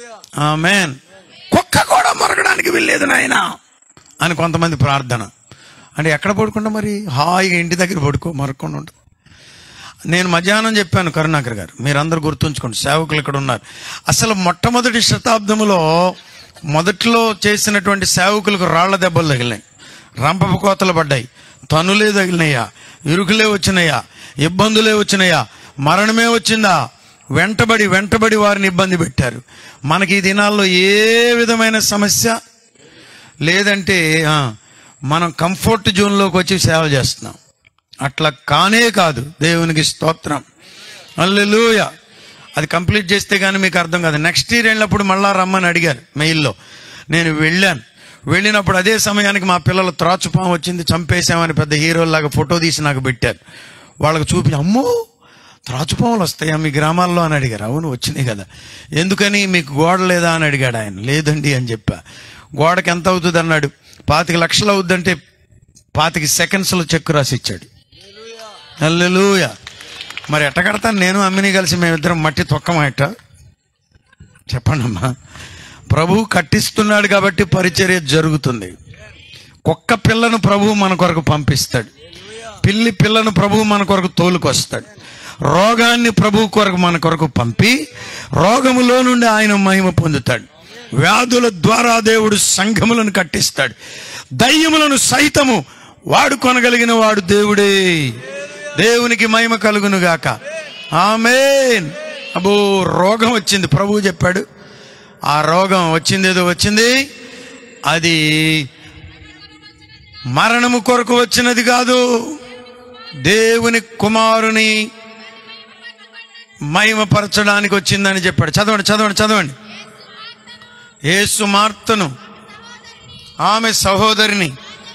ఆమెన్ కుక్క కూడా మొరగడానికి వెళ్ళలేదు నాయన అని కొంతమంది ప్రార్థన అంటే ఎక్కడ పడుకుంటా మరి హాయిగా ఇంటి దగ్గర పడుకో మరకుండా ఉంటుంది నేను మధ్యాహ్నం చెప్పాను కరుణాకర్ గారు మీరందరూ గుర్తుంచుకోండి సేవకులు ఇక్కడ ఉన్నారు అసలు మొట్టమొదటి శతాబ్దంలో మొదట్లో చేసినటువంటి సేవకులకు రాళ్ల దెబ్బలు తగిలినాయి రంపపు కోతలు పడ్డాయి తనులే తగిలినాయా ఇరుకులే వచ్చినాయా ఇబ్బందులే వచ్చినాయా మరణమే వచ్చిందా వెంటబడి వెంటబడి వారిని ఇబ్బంది పెట్టారు మనకి ఈ దినాల్లో ఏ విధమైన సమస్య లేదంటే ఆ, మనం కంఫర్ట్ జోన్లోకి వచ్చి సేవ చేస్తున్నాం అట్లా కానే కాదు దేవునికి స్తోత్రం అల్లెలూయ అది కంప్లీట్ చేస్తే కానీ మీకు అర్థం కాదు నెక్స్ట్ ఇయర్ వెళ్ళినప్పుడు మళ్ళా రమ్మని అడిగారు మెయిల్లో నేను వెళ్ళాను వెళ్ళినప్పుడు అదే సమయానికి మా పిల్లలు త్రాచుపాము వచ్చింది చంపేశామని పెద్ద హీరోలాగా ఫోటో తీసి నాకు పెట్టారు వాళ్ళకి చూపి అమ్మో త్రాచుపాములు వస్తాయా మీ గ్రామాల్లో అని అడిగారు అవును వచ్చినాయి కదా ఎందుకని మీకు గోడ లేదా అని అడిగాడు ఆయన లేదండి అని చెప్పా గోడకి ఎంత అవుతుంది అన్నాడు పాతిక లక్షలు అవుద్దంటే పాతిక సెకండ్స్లో చెక్కు రాసి ఇచ్చాడు హల్లెలూయా మరి ఎట్ట కడతాను నేను అమ్మిని కలిసి మేమిద్దరం మట్టి తొక్కమట చెప్పండి అమ్మా ప్రభువు కట్టిస్తున్నాడు కాబట్టి పరిచర్య జరుగుతుంది కుక్క పిల్లను ప్రభువు మన కొరకు పంపిస్తాడు పిల్లి పిల్లను ప్రభువు మన కొరకు తోలుకొస్తాడు రోగాన్ని ప్రభువు కొరకు మన కొరకు పంపి రోగములో నుండి ఆయన మహిమ పొందుతాడు వ్యాధుల ద్వారా దేవుడు సంఘములను కట్టిస్తాడు దయ్యములను సైతము వాడుకొనగలిగిన వాడు దేవుడే దేవునికి మహిమ కలుగును గాక ఆమేన్ అబ్బో రోగం వచ్చింది ప్రభువు చెప్పాడు ఆ రోగం వచ్చింది ఏదో వచ్చింది అది మరణము కొరకు వచ్చినది కాదు దేవుని కుమారుని మహిమపరచడానికి వచ్చిందని చెప్పాడు చదవండి చదవండి చదవండి యేసు మార్తను ఆమె సహోదరిని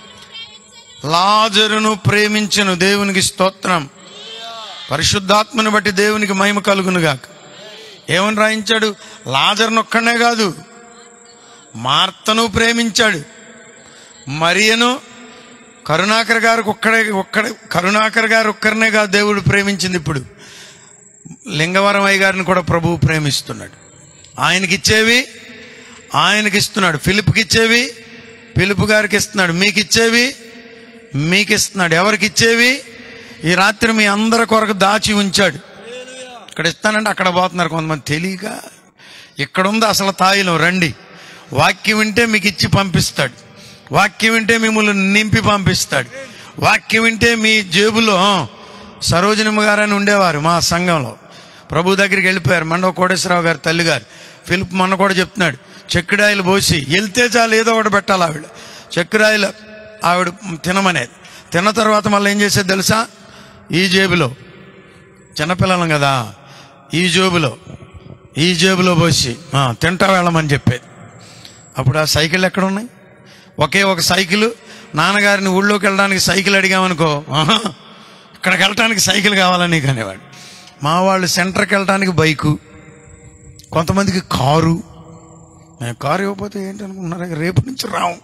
లాజరును ప్రేమించను దేవునికి స్తోత్రం పరిశుద్ధాత్మను బట్టి దేవునికి మహిమ కలుగునుగాక ఏమని రాయించాడు లాజరును ఒక్కనే కాదు మార్తను ప్రేమించాడు మరియను కరుణాకర్ గారికి ఒక్కడే ఒక్కడే కరుణాకర్ గారు ఒక్కరినే కాదు దేవుడు ప్రేమించింది ఇప్పుడు లింగవరం అయ్య గారిని కూడా ప్రభువు ప్రేమిస్తున్నాడు ఆయనకి ఇచ్చేవి ఆయనకి ఇస్తున్నాడు ఫిలిప్కి ఇచ్చేవి ఫిలిప్ గారికి ఇస్తున్నాడు మీకు ఇచ్చేవి మీకు ఇస్తున్నాడు ఎవరికి ఇచ్చేవి ఈ రాత్రి మీ అందరి కొరకు దాచి ఉంచాడు ఇక్కడ ఇస్తానంటే అక్కడ పోతున్నారు కొంతమంది తెలియక ఇక్కడ ఉంది అసలు తాయిలం రండి వాక్యం వింటే మీకు ఇచ్చి పంపిస్తాడు వాక్యం వింటే మిమ్మల్ని నింపి పంపిస్తాడు వాక్యం వింటే మీ జేబులో సరోజనమ్మ గారని ఉండేవారు మా సంఘంలో ప్రభు దగ్గరికి వెళ్ళిపోయారు మండవ కోటేశ్వరరావు గారు తల్లి గారు ఫిలిప్ మొన్న కూడా చెప్తున్నాడు చెక్కుడాయిలు పోసి వెళ్తే చాలు ఏదో ఒకటి పెట్టాలి ఆవిడ చెక్కుడాయిలు ఆవిడ తినమనేది తిన్న తర్వాత మళ్ళీ ఏం చేసేది తెలుసా ఈ జేబులో చిన్నపిల్లలం కదా ఈ జేబులో ఈ జేబులో పోసి "ఆ, తింటా వెళ్ళమని చెప్పేది అప్పుడు ఆ సైకిల్ ఎక్కడ ఉన్నాయి ఒకే ఒక సైకిల్ నాన్నగారిని ఊళ్ళోకి వెళ్ళడానికి సైకిల్ అడిగామనుకో "ఆహా, ఇక్కడికి వెళ్ళటానికి సైకిల్ కావాలని కనేవాడు మా వాళ్ళు సెంటర్కి వెళ్ళటానికి బైకు కొంతమందికి కారు మేము కారు ఇవ్వకపోతే ఏంటి అనుకుంటున్నారు రేపు నుంచి రాము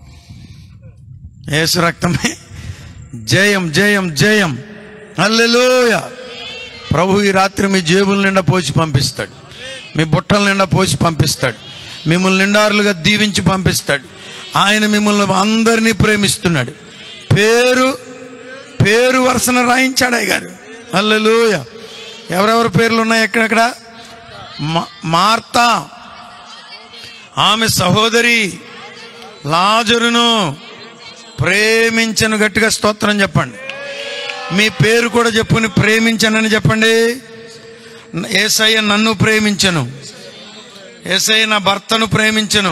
యేసు రక్తమే జయం జయం జయం అల్లెలోయ ప్రభు ఈ రాత్రి మీ జేబుల నిండా పోసి పంపిస్తాడు మీ బుట్టల నిండా పోసి పంపిస్తాడు మిమ్మల్ని నిండారులుగా దీవించి పంపిస్తాడు ఆయన మిమ్మల్ని అందరినీ ప్రేమిస్తున్నాడు పేరు పేరు వరుసన రాయించాడు అయ్య గారు అల్లెలోయ ఎవరెవరి పేర్లు ఉన్నాయి ఎక్కడెక్కడ మా- మార్తా ఆమె సహోదరి లాజరును ప్రేమించను గట్టిగా స్తోత్రం చెప్పండి మీ పేరు కూడా చెప్పుని ప్రేమించనని చెప్పండి ఏసయ్య నన్ను ప్రేమించను ఏసయ్య నా భర్తను ప్రేమించను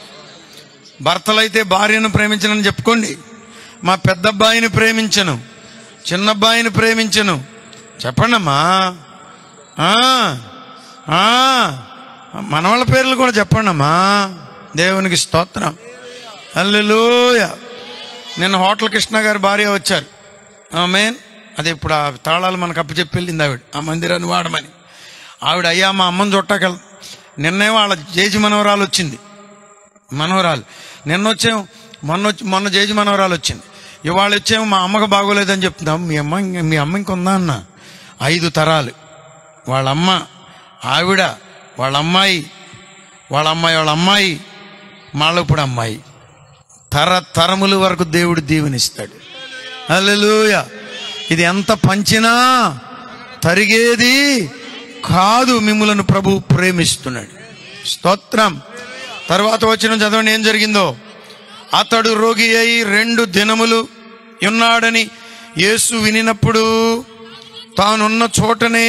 భర్తలైతే భార్యను ప్రేమించనని చెప్పుకోండి మా పెద్దబ్బాయిని ప్రేమించను చిన్నబ్బాయిని ప్రేమించను చెప్పండమ్మా ఆ, ఆ, మనవాళ్ళ పేర్లు కూడా చెప్పండమ్మా దేవునికి స్తోత్రం అల్లెలూయ నిన్న హోటల్ కృష్ణ గారి భార్య వచ్చారు మెయిన్ అదే ఇప్పుడు ఆ తాళాలు మనకు అప్పచెప్పి వెళ్ళింది ఆవిడ ఆ మందిరాన్ని వాడమని ఆవిడ అయ్యా మా అమ్మని చుట్టాకెళ్ నిన్నే వాళ్ళ జేజి మనవరాలు వచ్చింది మనవరాలు నిన్న వచ్చేం మొన్న వచ్చి మొన్న జేజి మనవరాలు వచ్చింది ఇవాళ వచ్చేమో మా అమ్మకు బాగోలేదని చెప్తుందా మీ అమ్మ ఇంక- మీ అమ్మ ఇంకొందా అన్న ఐదు తరాలు వాళ్ళ అమ్మ ఆవిడ వాళ్ళ అమ్మాయి వాళ్ళ అమ్మాయి వాళ్ళ అమ్మాయి మాళ్ళప్పుడు అమ్మాయి తర తరముల వరకు దేవుడు దీవెనిస్తాడు హల్లెలూయ ఇది ఎంత పంచినా తరిగేది కాదు మిమ్ములను ప్రభు ప్రేమిస్తున్నాడు స్తోత్రం తర్వాత వచ్చిన చదవండి ఏం జరిగిందో అతడు రోగి అయి రెండు దినములు ఉన్నాడని యేసు వినినప్పుడు తానున్న చోటనే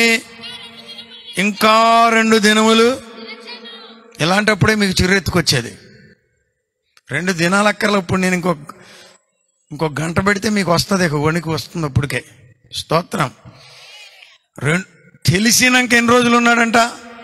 ఇంకా రెండు దినములు ఇలాంటప్పుడే మీకు చిరెత్తుకొచ్చేది రెండు దినాల అక్కర్లు ఇప్పుడు నేను ఇంకో ఇంకో గంట పెడితే మీకు వస్తుంది ఇక వణికి వస్తుంది అప్పటికే స్తోత్రం రెండు తెలిసినాక ఎన్ని రోజులు ఉన్నాడంట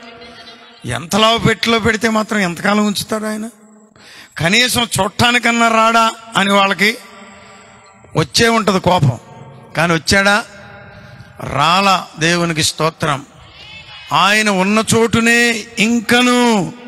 ఎంతలా పెట్టిలో పెడితే మాత్రం ఎంతకాలం ఉంచుతాడు ఆయన కనీసం చూడటానికన్నా రాడా అని వాళ్ళకి వచ్చే ఉంటుంది కోపం కానీ వచ్చాడా రాలా దేవునికి స్తోత్రం ఆయన ఉన్న చోటునే ఇంకను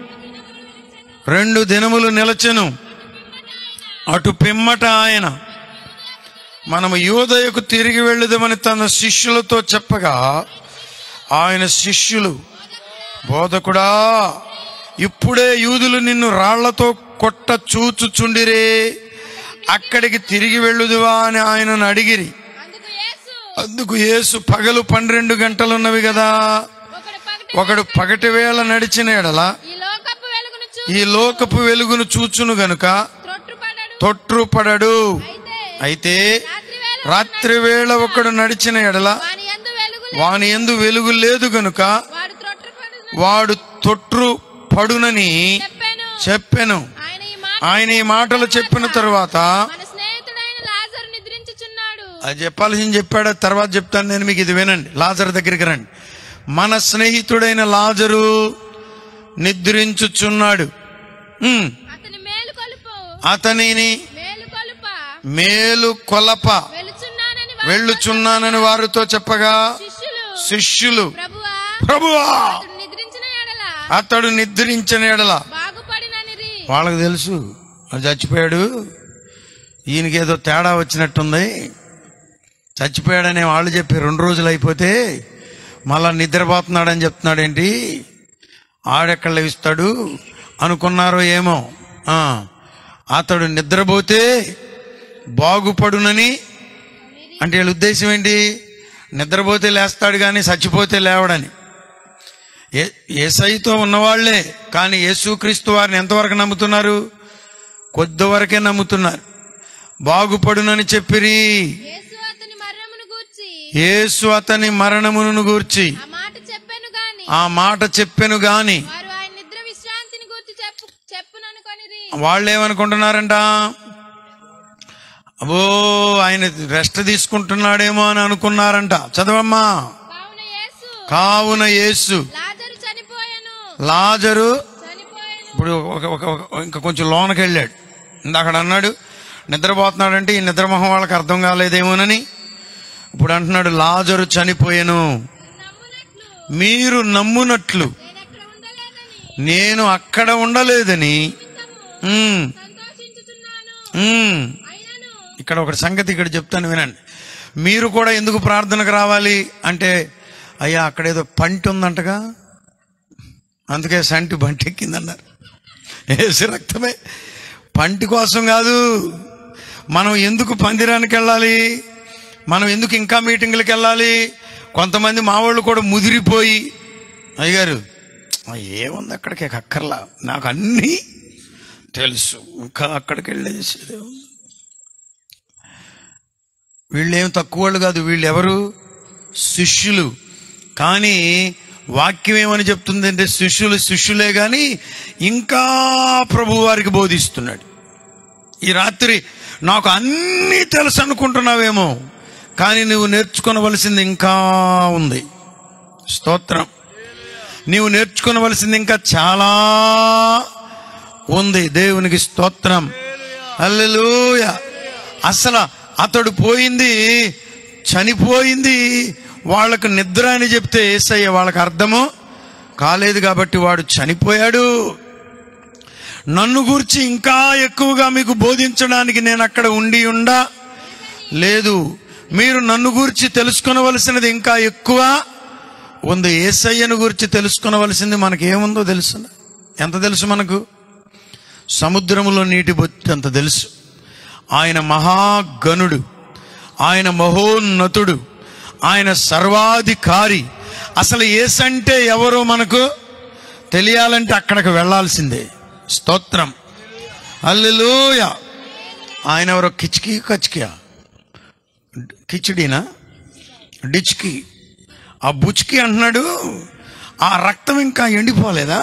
రెండు దినములు నిలచెను అటు పిమ్మట ఆయన మనము యోదయకు తిరిగి వెళ్ళుదామని తన శిష్యులతో చెప్పగా ఆయన శిష్యులు బోధకుడా ఇప్పుడే యూదులు నిన్ను రాళ్లతో కొట్ట చూచుచుండిరే అక్కడికి తిరిగి వెళ్ళుదువా అని ఆయనను అడిగిరి అందుకు యేసు అందుకు యేసు పగలు పన్నెండు గంటలున్నవి కదా ఒకడు పగటి ఒకడు పగటి వేళ నడిచిన ఎడల ఈ లోకపు వెలుగును చూ ఈ లోకపు వెలుగును చూచును గనుక త్రొట్టుపడడు తొట్రుపడడు అయితే అయితే రాత్రి వేళ రాత్రి వేళ ఒకడు నడిచిన ఎడల వాని యందు వెలుగు వాని ఎందు వెలుగు లేదు గనుక వాడు త్రొట్టుపడదు వాడు తొట్రు పడునని చెప్పాను చెప్పెను ఆయన ఈ మాట ఆయన ఈ మాటలు చెప్పిన తరువాత మన స్నేహితుడైన లాజరు నిద్రించుచున్నాడు అది చెప్పాల్సింది చెప్పాడు తర్వాత చెప్తాను నేను మీకు ఇది వినండి లాజర్ దగ్గరికి రండి మన స్నేహితుడైన లాజరు నిద్రించుచున్నాడు ఉమ్, అతని మేలు కొలుపు అతనిని మేలు కొలుప మేలు కొలప వెళుచున్నానని వారు వెళ్ళుచున్నానని వారితో చెప్పగా శిష్యులు శిష్యులు ప్రభువా ప్రభువా అతడు నిద్రించిన ఎడల అతడు నిద్రించిన ఎడల బాగుపడిననిరి వాళ్ళకి తెలుసు వాడు చచ్చిపోయాడు ఈయనకేదో తేడా వచ్చినట్టుంది చచ్చిపోయాడనే వాళ్ళు చెప్పి రెండు రోజులు అయిపోతే మళ్ళా నిద్రపోతున్నాడని చెప్తున్నాడేంటి ఆడెక్కడ లేస్తాడు అనుకున్నారో ఏమో ఆ, అతడు నిద్రపోతే బాగుపడునని అంటే వీళ్ళ ఉద్దేశం ఏంటి నిద్రపోతే లేస్తాడు కానీ చచ్చిపోతే లేవడని ఏ ఏసైతో ఉన్నవాళ్లే కానీ యేసుక్రీస్తు వారిని ఎంతవరకు నమ్ముతున్నారు కొద్ది వరకే నమ్ముతున్నారు బాగుపడునని చెప్పిరి యేసు అతని మరణమును గూర్చి యేసు అతని మరణమును గూర్చి ఆ మాట చెప్పాను గాని ఆ మాట చెప్పెను గాని వారు ఆయన నిద్ర విశ్రాంతిని గూర్చి చెప్పు చెప్పుననుకొనిరి వాళ్ళు ఏమనుకుంటున్నారంట అబో ఆయన రెస్ట్ తీసుకుంటున్నాడేమో అని అనుకున్నారంట చదవమ్మా కావున యేసు కావున యేసు లాజరు చనిపోయాను లాజరు చనిపోయాను ఇప్పుడు ఒక ఒక ఒక- ఇంకా కొంచెం లోనకి వెళ్ళాడు ఇందాక అన్నాడు నిద్రపోతున్నాడంటే ఈ నిద్రమొహం వాళ్ళకి అర్థం కాలేదేమోనని ఇప్పుడు అంటున్నాడు లాజరు చనిపోయాను నమ్మునట్లు మీరు నమ్మునట్లు నేనెక్కడ ఉండలేదని నేను అక్కడ ఉండలేదని నిమిత్తము ఉమ్, సంతోషించుచున్నాను ఉమ్. అయినను ఇక్కడ ఒక సంగతి ఇక్కడ చెప్తాను వినండి మీరు కూడా ఎందుకు ప్రార్థనకు రావాలి అంటే అయ్యా అక్కడేదో పంటి ఉందంటగా అందుకే సంటి బంటి ఎక్కిందన్నారు ఏసి రక్తమే పంటి కోసం కాదు మనం ఎందుకు పందిరానికి వెళ్ళాలి మనం ఎందుకు ఇంకా మీటింగ్లకు వెళ్ళాలి కొంతమంది మా వాళ్ళు కూడా ముదిరిపోయి అయ్యగారు "ఆ, ఏముంది అక్కడికి అక్కర్లా నాకు అన్నీ తెలుసు ఇంకా అక్కడికి వెళ్ళేసేదే ఉంది." వీళ్ళేం తక్కువ వాళ్ళు కాదు వీళ్ళు ఎవరు శిష్యులు కానీ వాక్యం ఏమని చెప్తుంది అంటే శిష్యులు శిష్యులే కానీ ఇంకా ప్రభు వారికి బోధిస్తున్నాడు ఈ రాత్రి నాకు అన్నీ తెలుసు అనుకుంటున్నావేమో కానీ నువ్వు నేర్చుకోవలసింది ఇంకా ఉంది స్తోత్రం నీవు నేర్చుకోవలసింది ఇంకా చాలా ఉంది దేవునికి స్తోత్రం హల్లెలూయ అసలు అతడు పోయింది చనిపోయింది వాళ్ళకు నిద్ర అని చెప్తే ఏసయ్య వాళ్ళకి అర్థము కాలేదు కాబట్టి వాడు చనిపోయాడు నన్ను గురించి ఇంకా ఎక్కువగా మీకు బోధించడానికి నేను అక్కడ ఉండి ఉండా లేదు మీరు నన్ను గురించి తెలుసుకొనవలసినది ఇంకా ఎక్కువ ఉంది ఏసయ్యను గురించి తెలుసుకొనవలసింది మనకి ఏముందో తెలుసు ఎంత తెలుసు మనకు సముద్రములో నీటి బొత్తి అంత తెలుసు ఆయన మహాగణుడు ఆయన మహోన్నతుడు ఆయన సర్వాధికారి అసలు ఏసంటే ఎవరో మనకు తెలియాలంటే అక్కడికి వెళ్ళాల్సిందే స్తోత్రం అల్లెలూయ ఆయన ఎవరో కిచ్కి కచ్కియా కిచిడీనా డిచ్కి ఆ బుచ్కి అంటున్నాడు ఆ రక్తం ఇంకా ఎండిపోలేదా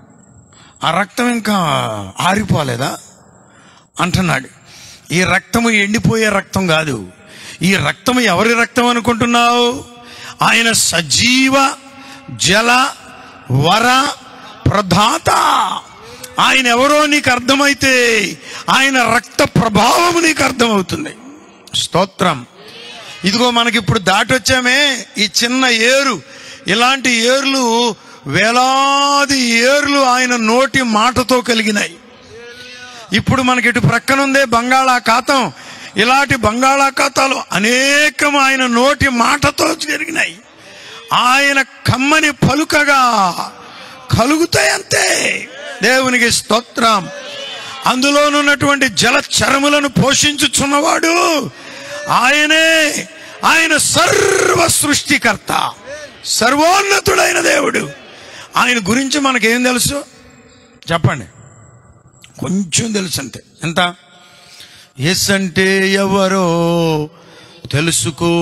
ఆ రక్తం ఇంకా ఆరిపోలేదా అంటున్నాడు ఈ రక్తము ఎండిపోయే రక్తం కాదు ఈ రక్తము ఎవరి రక్తం అనుకుంటున్నావు ఆయన సజీవ జల వర ప్రధాత ఆయన ఎవరో నీకు అర్థమైతే ఆయన రక్త ప్రభావం నీకు అర్థమవుతుంది స్తోత్రం ఇదిగో మనకి ఇప్పుడు దాటొచ్చామే ఈ చిన్న ఏరు ఇలాంటి ఏర్లు వేలాది ఏర్లు ఆయన నోటి మాటతో కలిగినాయి ఇప్పుడు మనకి ఇటు ప్రక్కనుందే బంగాళాఖాతం ఇలాంటి బంగాళాఖాతాలు అనేకం ఆయన నోటి మాటతో జరిగినాయి ఆయన కమ్మని పలుకగా కలుగుతాయి అంతే దేవునికి స్తోత్రం అందులోనున్నటువంటి జలచరములను పోషించుచున్నవాడు ఆయనే ఆయన సర్వ సృష్టికర్త సర్వోన్నతుడైన దేవుడు ఆయన గురించి మనకేం తెలుసు చెప్పండి కొంచెం తెలుసు అంతే ఎంత ఎస్ అంటే ఎవరో తెలుసుకో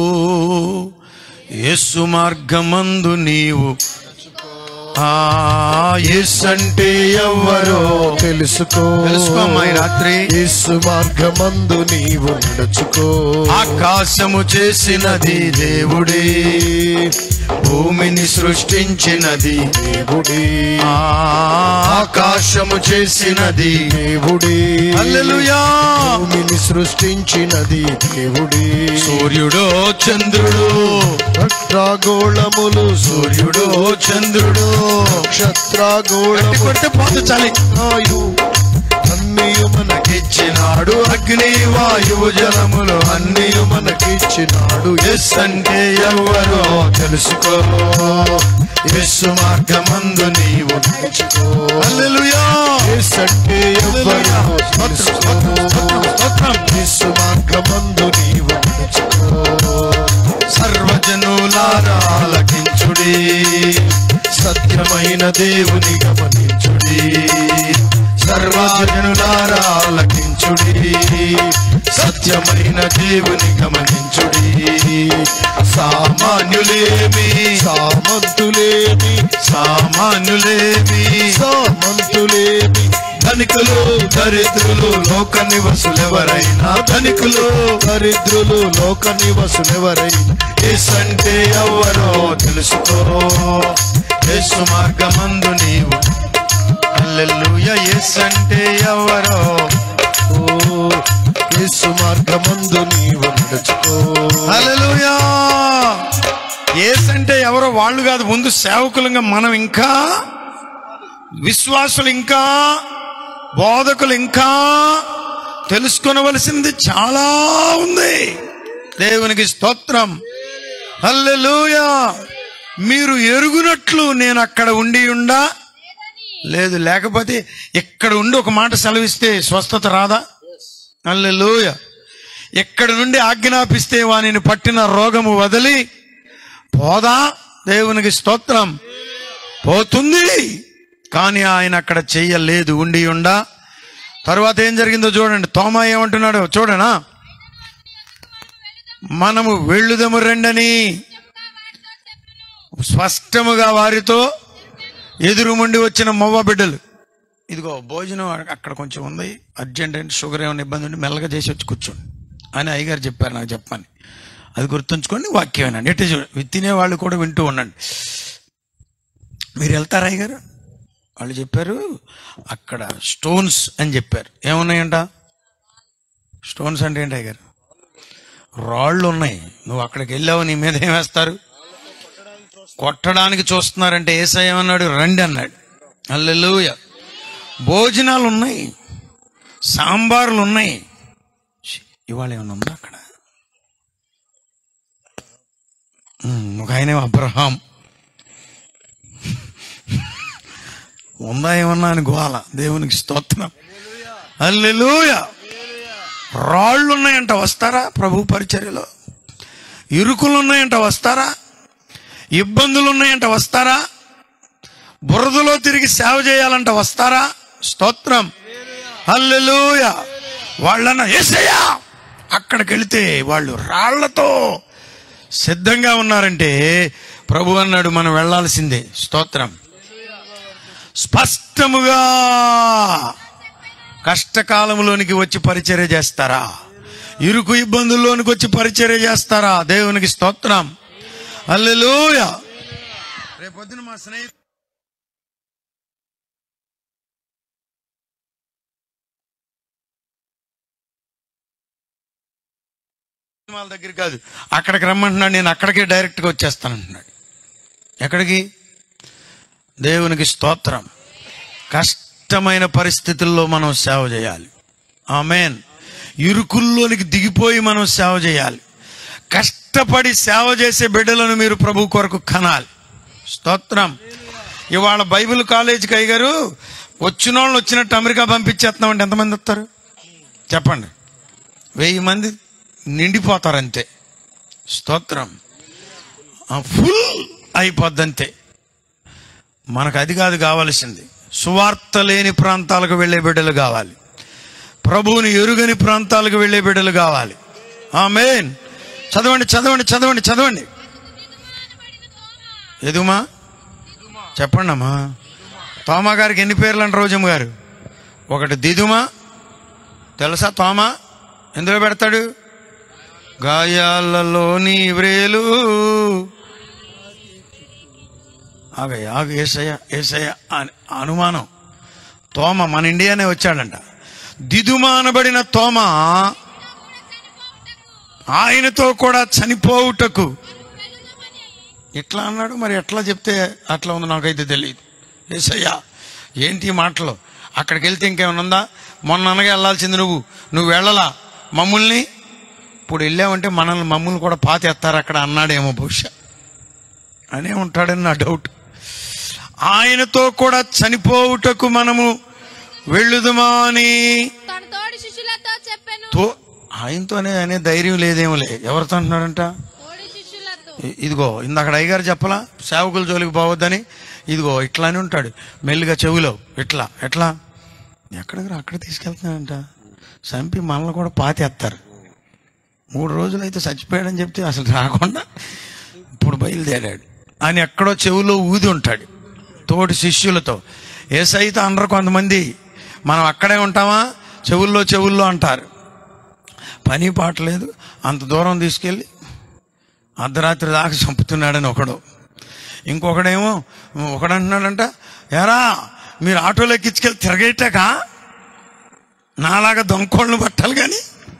యేసు మార్గమందు నీవు ఆ ఎస్ అంటే ఎవరో తెలుసుకో తెలుసుకోమ్మా ఈ రాత్రి యేసు మార్గమందు నీవు నడుచుకో ఆకాశము చేసినది దేవుడే భూమిని సృష్టించినది దేవుడే ఆకాశము చేసినది దేవుడే హల్లెలూయా భూమిని సృష్టించినది దేవుడే సూర్యుడో చంద్రుడు నక్షత్రగోళములు సూర్యుడో చంద్రుడు గట్టి నక్షత్రగోళములు కొడితే పోతే చాలి ఆయు అన్నీయు మనకిచ్చినాడు అగ్ని వాయువు జలములు అన్ని మనకిచ్చినాడు ఎస్ అంటే ఎవరో తెలుసుకో యేసు మార్గమందు నీవు నడుచుకో హల్లెలూయా యేసు అంటే ఎవ్వరో తెలుసుకో. యేసు మార్గమందు నీవు నడుచుకో సర్వజనులారా ఆలకించుడి సత్యమైన దేవుని గమనించుడి సర్వజనులారా ఆలకించుడి సత్యమైన దేవుని గమనించుడి సామాన్యులేమి సామంతులేమి సామాన్యులేమి సామంతులేమి ధనికులు దరిద్రులు లోక నివసులెవరైనా ధనికులు దరిద్రులు లోక నివసులెవరైనా ఏసంటే ఎవరో తెలుసుకో యేసు మార్గమందు నీవు హల్లెలూయ ఏసంటే ఎవరో ఓ యేసు మార్గమందు నీవు నడుచుకో హల్లెలూయా ఏసంటే ఎవరో వాళ్ళు కాదు ముందు సేవకులంగా మనం ఇంకా విశ్వాసులు ఇంకా బోధకులు ఇంకా తెలుసుకొనవలసింది చాలా ఉంది దేవునికి స్తోత్రం హల్లెలూయా మీరు ఎరుగునట్లు నేను అక్కడ ఉండి ఉండా లేదు లేకపోతే ఇక్కడ ఉండి ఒక మాట సెలవిస్తే స్వస్థత రాదా హల్లెలూయ ఎక్కడ నుండి ఆజ్ఞాపిస్తే వానిని పట్టిన రోగము వదిలి పోదా దేవునికి స్తోత్రం పోతుంది కానీ ఆయన అక్కడ చెయ్యలేదు ఉండి ఉండా తర్వాత ఏం జరిగిందో చూడండి తోమా ఏమంటున్నాడు చూడనా మనము వెళ్ళుదము రెండని స్పష్టముగా వారితో ఎదురుముండి వచ్చిన మొవ్వ బిడ్డలు ఇదిగో భోజనం అక్కడ కొంచెం ఉంది అర్జెంట్ అంటే షుగర్ ఏమైనా ఇబ్బంది ఉండి మెల్లగా చేసి వచ్చి కూర్చోండి అని అయ్యగారు చెప్పారు నాకు చెప్పమని అది గుర్తుంచుకోండి వాక్యమేనండి ఎట్టి చూడండి తినే వాళ్ళు కూడా వింటూ ఉండండి మీరు వెళ్తారా అయ్యగారు వాళ్ళు చెప్పారు అక్కడ స్టోన్స్ అని చెప్పారు ఏమున్నాయంట స్టోన్స్ అంటే ఏంటి అయ్యగారు రాళ్ళు ఉన్నాయి నువ్వు అక్కడికి వెళ్ళావు నీ మీద ఏం వేస్తారు కొట్టడానికి చూస్తున్నారంటే ఏసై ఏమన్నాడు రండి అన్నాడు అల్లెలుయ భోజనాలు ఉన్నాయి సాంబార్లు ఉన్నాయి ఛీ, ఇవాళ ఏమన్నా ఉందా అక్కడ ఉమ్, ఒక ఆయన అబ్రహాం ఉందా ఏమన్నా అని గోల దేవునికి స్తోత్రం అల్లెలుయ రాళ్ళు ఉన్నాయంట వస్తారా ప్రభు పరిచర్యలో ఇరుకులు ఉన్నాయంట వస్తారా ఇబ్బందులు ఉన్నాయంట వస్తారా బురదలో తిరిగి సేవ చేయాలంట వస్తారా స్తోత్రం హల్లెలూయ వాళ్ళన్న ఏసయ్యా అక్కడికి వెళితే వాళ్ళు రాళ్లతో సిద్ధంగా ఉన్నారంటే ప్రభు అన్నాడు మనం వెళ్ళాల్సిందే స్తోత్రం స్పష్టముగా కష్టకాలంలోనికి వచ్చి పరిచర్య చేస్తారా ఇరుకు ఇబ్బందుల్లోనికి వచ్చి పరిచర్య చేస్తారా దేవునికి స్తోత్రం అల్లెలూయ రేపొద్దున మా స్నేహితు వాళ్ళ దగ్గర కాదు అక్కడికి రమ్మంటున్నాడు నేను అక్కడికే డైరెక్ట్గా వచ్చేస్తానంటున్నాడు ఎక్కడికి దేవునికి స్తోత్రం కష్టమైన పరిస్థితుల్లో మనం సేవ చేయాలి ఆమెన్ ఇరుకుల్లోనికి దిగిపోయి మనం సేవ చేయాలి కష్టపడి సేవ చేసే బిడ్డలను మీరు ప్రభు కొరకు కనాలి స్తోత్రం ఇవాళ బైబిల్ కాలేజీకి అయ్యారు వచ్చిన వాళ్ళు వచ్చినట్టు అమెరికా పంపించేస్తున్నామంటే ఎంతమంది వస్తారు చెప్పండి వెయ్యి మంది నిండిపోతారు అంతే స్తోత్రం ఫుల్ అయిపోద్దంతే మనకు అది కాదు కావాల్సింది సువార్త లేని ప్రాంతాలకు వెళ్ళే బిడ్డలు కావాలి ప్రభువుని ఎరుగని ప్రాంతాలకు వెళ్ళే బిడ్డలు కావాలి ఆమెన్ చదవండి చదవండి చదవండి చదవండి ఎదుమా చెప్పండి అమ్మా తోమా గారికి ఎన్ని పేర్లు అంటారు రోజమ్మ గారు ఒకటి దిదుమా తెలుసా తోమా ఎందులో పెడతాడు గాయాలలోని వ్రేలు ఆగయ్య ఆగు ఏసయ్య ఏసయ్య అని అనుమానం తోమ మన ఇండియానే వచ్చాడంట దిదుమానబడిన తోమ ఆయనతో కూడా చనిపోవుటకు ఎట్లా అన్నాడు మరి ఎట్లా చెప్తే అట్లా ఉందో నాకైతే తెలియదు ఏసయ్యా ఏంటి ఈ మాటలు అక్కడికి వెళ్తే ఇంకేమైనా ఉందా మొన్న అనగా వెళ్ళాల్సింది నువ్వు నువ్వు వెళ్ళలా మమ్మల్ని ఇప్పుడు వెళ్ళామంటే మనల్ని మమ్మల్ని కూడా పాతేస్తారు అక్కడ అన్నాడేమో బహుశా అనే ఉంటాడని నా డౌట్ ఆయనతో కూడా చనిపోవుటకు మనము వెళ్ళుదుమా అని తన తోడి శిష్యులతో చెప్పాను తో ఆయనతోనే అనే ధైర్యం లేదేమోలే ఎవరితో అంటున్నాడంట తోడి శిష్యులతో ఇ- ఇదిగో ఇందాక అయ్యగారు చెప్పలా సేవకుల జోలికి పోవద్దని ఇదిగో ఇట్లానే ఉంటాడు మెల్లిగా చెవిలో ఇట్లా ఎట్లా ఎక్కడికి రా అక్కడ తీసుకెళ్తున్నాడంట చంపి మనల్ని కూడా పాతేస్తారు మూడు రోజులు అయితే చచ్చిపోయాడని చెప్తే అసలు రాకుండా ఇప్పుడు బయలుదేరాడు ఆయన ఎక్కడో చెవిలో ఊది ఉంటాడు తోటి శిష్యులతో ఏసైతే అనరు కొంతమంది మనం అక్కడే ఉంటామా చెవుల్లో చెవుల్లో అంటారు పని పాట లేదు అంత దూరం తీసుకెళ్ళి అర్ధరాత్రి దాకా చంపుతున్నాడని ఒకడు ఇంకొకడేమో ఒకడు అంటున్నాడంట ఎరా మీరు ఆటోలో ఎక్కించుకెళ్ళి తిరగేటాక నాలాగా దొంకోళ్ళను పట్టాలి కానీ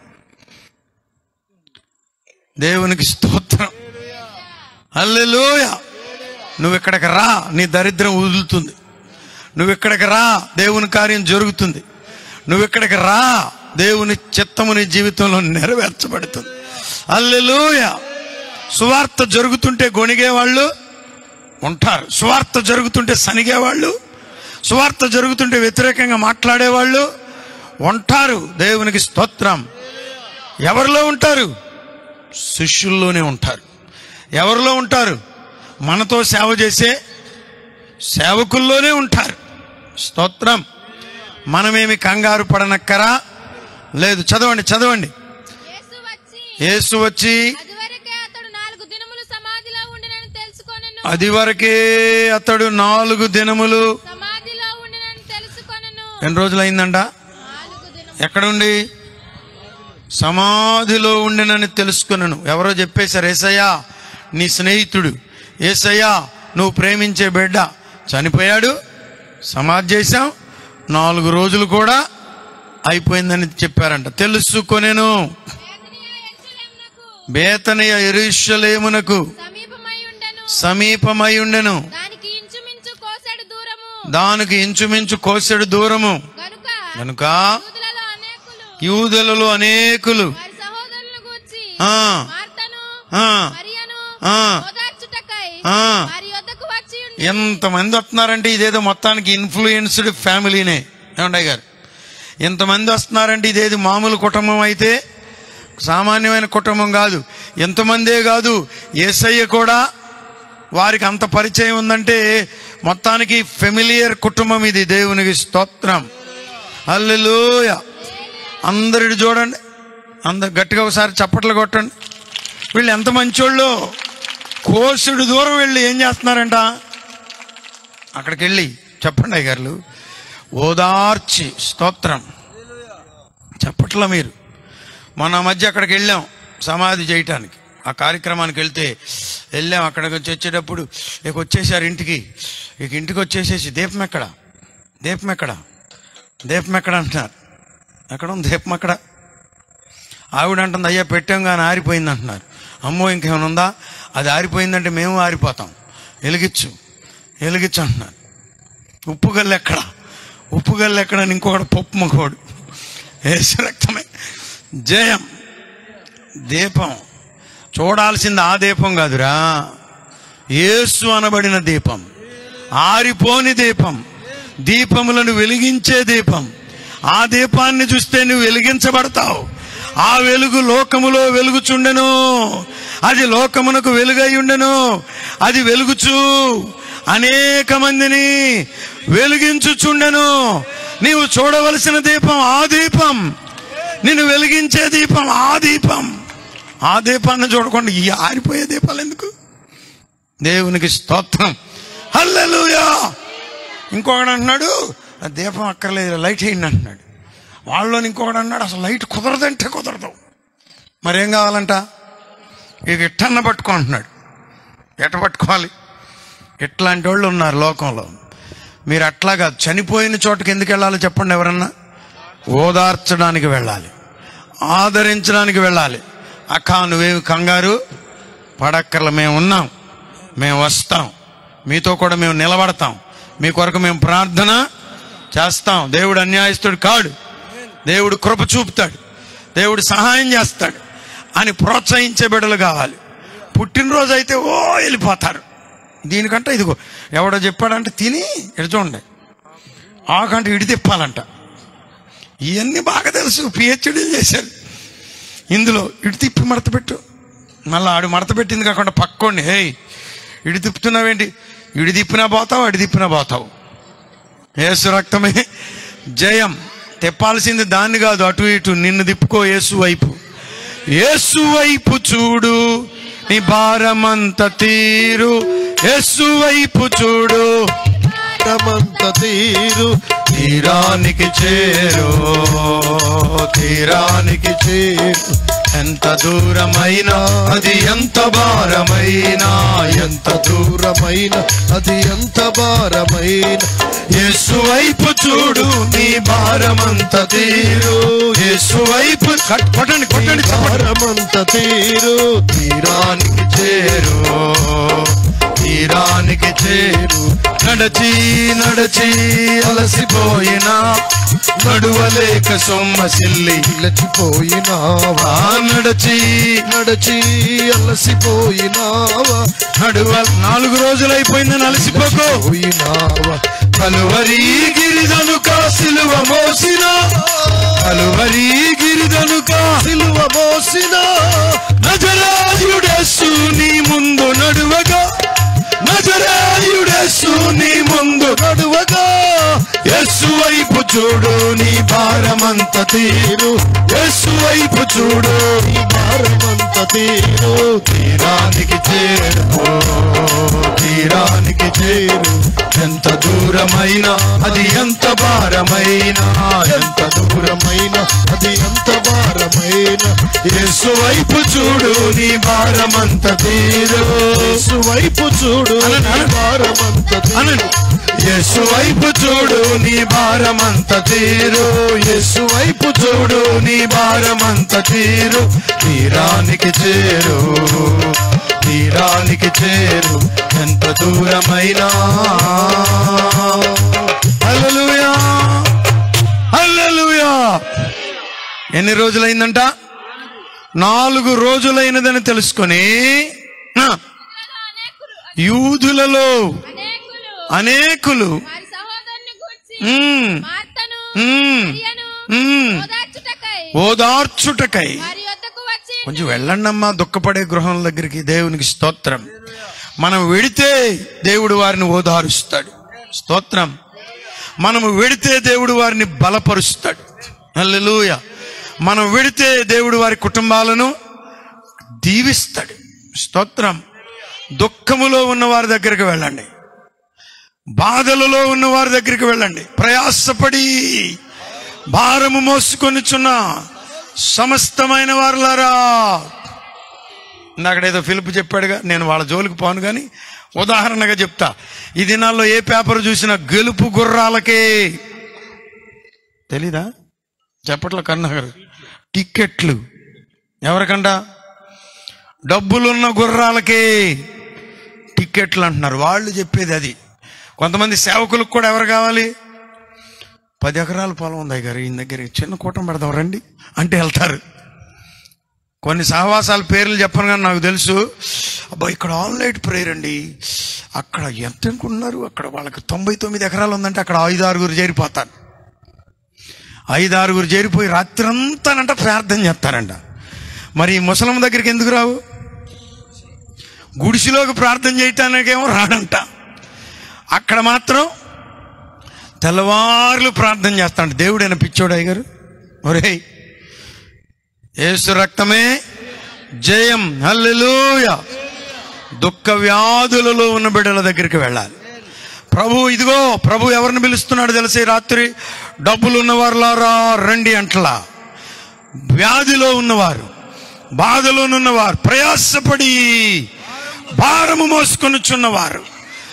దేవునికి స్తోత్రం అల్లెలోయ నువ్వు ఇక్కడికి రా నీ దరిద్రం వదులుతుంది నువ్వు ఇక్కడికి రా దేవుని కార్యం జరుగుతుంది నువ్వు ఇక్కడికి రా దేవుని చిత్తము నీ జీవితంలో నెరవేర్చబడుతుంది అల్లెలోయ సువార్త జరుగుతుంటే గొణిగేవాళ్ళు ఉంటారు సువార్త జరుగుతుంటే సనిగేవాళ్ళు సువార్త జరుగుతుంటే వ్యతిరేకంగా మాట్లాడేవాళ్ళు ఉంటారు దేవునికి స్తోత్రం ఎవరిలో ఉంటారు శిష్యుల్లోనే ఉంటారు ఎవరిలో ఉంటారు మనతో సేవ చేసే సేవకుల్లోనే ఉంటారు స్తోత్రం మనమేమి కంగారు పడనక్కరా లేదు చదవండి చదవండి యేసు వచ్చి యేసు వచ్చి అదివరకే అతడు నాలుగు దినములు సమాధిలో ఉండినని తెలుసుకొనెను అది వరకే అతడు నాలుగు దినములు సమాధిలో ఉండినని తెలుసుకొనెను ఎన్ని రోజులు అయిందంట నాలుగు దినములు ఎక్కడుండి సమాధిలో ఉండినని తెలుసుకున్నాను ఎవరో చెప్పేశారు ఏసయ్యా నీ స్నేహితుడు ఏసయ్యా నువ్వు ప్రేమించే బిడ్డ చనిపోయాడు సమాధి చేశాం నాలుగు రోజులు కూడా అయిపోయిందని చెప్పారంట తెలుసుకొనేను బేతనియ బేతనియ యెరూషలేమునకు ఎరుషలేమునకు సమీపమై ఉండెను సమీపమై ఉండెను దానికి ఇంచుమించు కోసెడు దూరము దానికి ఇంచుమించు కోసెడు దూరము గనుక కనుక యూదులలో అనేకులు యూదులలో అనేకులు వారి సహోదరులను గూర్చి ఆ, మార్తను ఆ, మరియను ఆ. ఓదార్చుటకై ఆ. వారి యొద్దకు వచ్చి ఉండి ఎంతమంది వస్తున్నారంటే ఇదేదో మొత్తానికి ఇన్ఫ్లుయెన్స్డ్ ఫ్యామిలీనే ఏమంటాయి గారు ఎంతమంది వస్తున్నారంటే ఇదేది మామూలు కుటుంబం అయితే సామాన్యమైన కుటుంబం కాదు ఎంతమందే కాదు ఏసయ్య కూడా వారికి అంత పరిచయం ఉందంటే మొత్తానికి ఫెమిలియర్ కుటుంబం ఇది దేవునికి స్తోత్రం అల్లెలూయ అందరిని చూడండి అందరు గట్టిగా ఒకసారి చప్పట్లు కొట్టండి వీళ్ళు ఎంత మంచోళ్ళు కోసుడు దూరం వెళ్ళి ఏం చేస్తున్నారంట అక్కడికి వెళ్ళి చెప్పండి అయ్యగారులు ఓదార్చి స్తోత్రం చెప్పట్లా మీరు మొన్న మధ్య అక్కడికి వెళ్ళాం సమాధి చేయటానికి ఆ కార్యక్రమానికి వెళ్తే వెళ్ళాం అక్కడికి వచ్చి వచ్చేటప్పుడు ఇక వచ్చేసారు ఇంటికి ఇక ఇంటికి వచ్చేసేసి దీపం ఎక్కడ దీపం ఎక్కడ దీపం ఎక్కడ అంటున్నారు ఎక్కడ ఉంది దీపం ఎక్కడ ఆవిడ అంటుంది అయ్యా పెట్టాం కానీ ఆరిపోయింది అంటున్నారు అమ్మో ఇంకేమైనా ఉందా అది ఆరిపోయిందంటే మేము ఆరిపోతాం వెలిగించు వెలిగించు అంటున్నారు ఉప్పు గల్లు ఎక్కడ ఉప్పు గల్లు ఎక్కడ అని ఇంకొకటి పప్పు మగోడు వేసి రక్తమే జయం దీపం చూడాల్సింది ఆ దీపం కాదురా యేసు అనబడిన దీపం ఆరిపోని దీపం దీపములను వెలిగించే దీపం ఆ దీపాన్ని చూస్తే నువ్వు వెలిగించబడతావు ఆ వెలుగు లోకములో వెలుగుచుండెను అది లోకమునకు వెలుగై ఉండెను అది వెలుగుచు అనేక మందిని వెలిగించుచుండెను నీవు చూడవలసిన దీపం ఆ దీపం నిన్ను వెలిగించే దీపం ఆ దీపం ఆ దీపాన్ని చూడకుండా ఈ ఆరిపోయే దీపాలు ఎందుకు దేవునికి స్తోత్రం హల్లెలూయా ఇంకొకడు అంటున్నాడు "ఆ దీపం అక్కర్లేదు లైట్ వేయండి అంటున్నాడు వాళ్ళని ఇంకొకడు అన్నాడు అసలు లైట్ కుదరదంటే కుదరదు మరేం కావాలంట ఇక ఇట్టన్న పట్టుకో అంటున్నాడు ఎట పట్టుకోవాలి ఇట్లాంటి వాళ్ళు ఉన్నారు లోకంలో మీరు అట్లాగా చనిపోయిన చోటకి ఎందుకు వెళ్ళాలో చెప్పండి ఎవరన్నా ఓదార్చడానికి వెళ్ళాలి ఆదరించడానికి వెళ్ళాలి అక్క నువ్వేమి కంగారు పడక్కర్ల మేము ఉన్నాం మేము వస్తాం మీతో కూడా మేము నిలబడతాం మీ కొరకు మేము ప్రార్థన చేస్తాం దేవుడు అన్యాయస్తుడు కాడు దేవుడు కృప చూపుతాడు దేవుడు సహాయం చేస్తాడు అని ప్రోత్సహించే బిడ్డలు కావాలి పుట్టినరోజు అయితే ఓ వెళ్ళిపోతారు దీనికంటే ఇదిగో ఎవడో చెప్పాడంటే తిని ఇటు చూడండి ఆకంటే ఇడి తిప్పాలంట ఇవన్నీ బాగా తెలుసు పిహెచ్డీ చేశారు ఇందులో ఇటు తిప్పి మడత పెట్టు మళ్ళీ ఆడు మడత పెట్టింది కాకుండా పక్కోండి హే ఇడి తిప్పుతున్నావేంటి ఇడి తిప్పినా పోతావు అడి తిప్పినా పోతావు యేసు రక్తమే జయం తెప్పాల్సింది దాన్ని కాదు అటు ఇటు నిన్ను తిప్పుకో యేసు వైపు యేసు వైపు చూడు నీ భారమంత తీరు యేసు వైపు చూడు రమంత తీరు తీరానికి చేరు తీరానికి చేరు ఎంత దూరమైనా అది ఎంత భారమైనా ఎంత దూరం దూరమైన అది ఎంత భారమైన యేసు వైపు చూడు నీ భారమంత తీరు యేసు వైపు కట్- కొట్టండి కొట్టండి చప్పట్లు. భారమంత తీరు తీరానికి చేరు తీరానికి చేరు నడచి నడచి అలసిపోయినా నడువలేక సొమ్మసిల్లి నిలచిపోయినావా ఆ నడచి నడచి అలసిపోయినావా నడువ నాలుగు రోజులైపోయిందని అలసిపోకో పోయినావా కలువరి గిరిదనుక సిలువ మోసిన కలువరి గిరిదనుక సిలువ మోసిన నజరాయుడస్సు నీ ముందు నడువగా నజరాయుడస్సు నీ ముందు నడువగా యస్సు వైపు చూడు నీ భారమంత తీరు యస్సు వైపు చూడు ఈ భారమంత తీరు తీరానికి చేరు తీరానికి చేరు ఎంత దూరమైనా అది ఎంత భారమైనా ఎంత దూరం దూరమైన అది ఎంత భారమైన యేసు వైపు చూడు నీ భారమంత తీరు యేసు వైపు చూడు అనండి, ఈ అనండి. భారమంత తీరు అనండి యేసు వైపు చూడు నీ భారమంత తీరు యేసు వైపు చూడు నీ భారమంత తీరు తీరానికి చేరు తీరానికి చేరు ఎంత దూరమైనా హల్లెలూయా హల్లెలూయా ఎన్ని రోజులైందంట నాలుగు రోజులైనదని తెలుసుకొని ఆ, అనేకులు యూదులలో అనేకులు అనేకులు వారి సహోదరుని గూర్చి మ్మ్, మార్తను మ్మ్, మరియను మ్మ్, ఓదార్చుటకై ఓదార్చుటకై వారి వద్దకు వచ్చి కొంచెం వెళ్ళండమ్మా దుఃఖపడే గృహం దగ్గరికి దేవునికి స్తోత్రం మనం వెడితే దేవుడు వారిని ఓదారుస్తాడు స్తోత్రం మనము వెడితే దేవుడు వారిని బలపరుస్తాడు హల్లెలూయా మనం వెడితే దేవుడు వారి కుటుంబాలను దీవిస్తాడు స్తోత్రం దుఃఖములో ఉన్న వారి దగ్గరికి వెళ్ళండి బాధలలో ఉన్న వారి దగ్గరికి వెళ్ళండి ప్రయాసపడి భారము మోసుకొనిచున్న సమస్తమైన వారులారా ఇందాకడేదో ఫిలిప్ చెప్పాడుగా నేను వాళ్ళ జోలికి పోను కానీ ఉదాహరణగా చెప్తా ఈ దినాల్లో ఏ పేపర్ చూసినా గెలుపు గుర్రాలకే తెలీదా చెప్పట్ల కన్నగారు టిక్కెట్లు ఎవరికంట డబ్బులున్న గుర్రాలకే టిక్కెట్లు అంటున్నారు వాళ్ళు చెప్పేది అది కొంతమంది సేవకులకు కూడా ఎవరు కావాలి పది ఎకరాల పొలం ఉంది గారు ఈయన దగ్గర చిన్న కూటం పెడదాం రండి అంటే వెళ్తారు కొన్ని సహవాసాల పేర్లు చెప్పను కానీ నాకు తెలుసు అబ్బా ఇక్కడ ఆల్ నైట్ ప్రేయర్ అండి అక్కడ ఎంత అనుకుంటున్నారు అక్కడ వాళ్ళకి తొంభై తొమ్మిది ఎకరాలు ఉందంటే అక్కడ ఐదు ఆరుగురు చేరిపోతారు ఐదు ఆరుగురు చేరిపోయి రాత్రంతానంట ప్రార్థన చేస్తారంట మరి ఈ ముసలం దగ్గరికి ఎందుకు రావు గుడిసెలోకి ప్రార్థన చేయటానికేమో రాడంట అక్కడ మాత్రం తెల్లవారులు ప్రార్థన చేస్తాడు దేవుడైన పిచ్చోడు అయ్యగారు ఒరేయ్ యేసు రక్తమే జయం హల్లెలూయ దుఃఖ వ్యాధులలో ఉన్న బిడ్డల దగ్గరికి వెళ్ళాలి ప్రభు ఇదిగో ప్రభు ఎవరిని పిలుస్తున్నాడు తెలిసి రాత్రి డబ్బులు ఉన్నవారులారా రండి అంటలా వ్యాధిలో ఉన్నవారు బాధలో ఉన్నవారు ప్రయాసపడి భారము మోసుకొనుచున్నవారు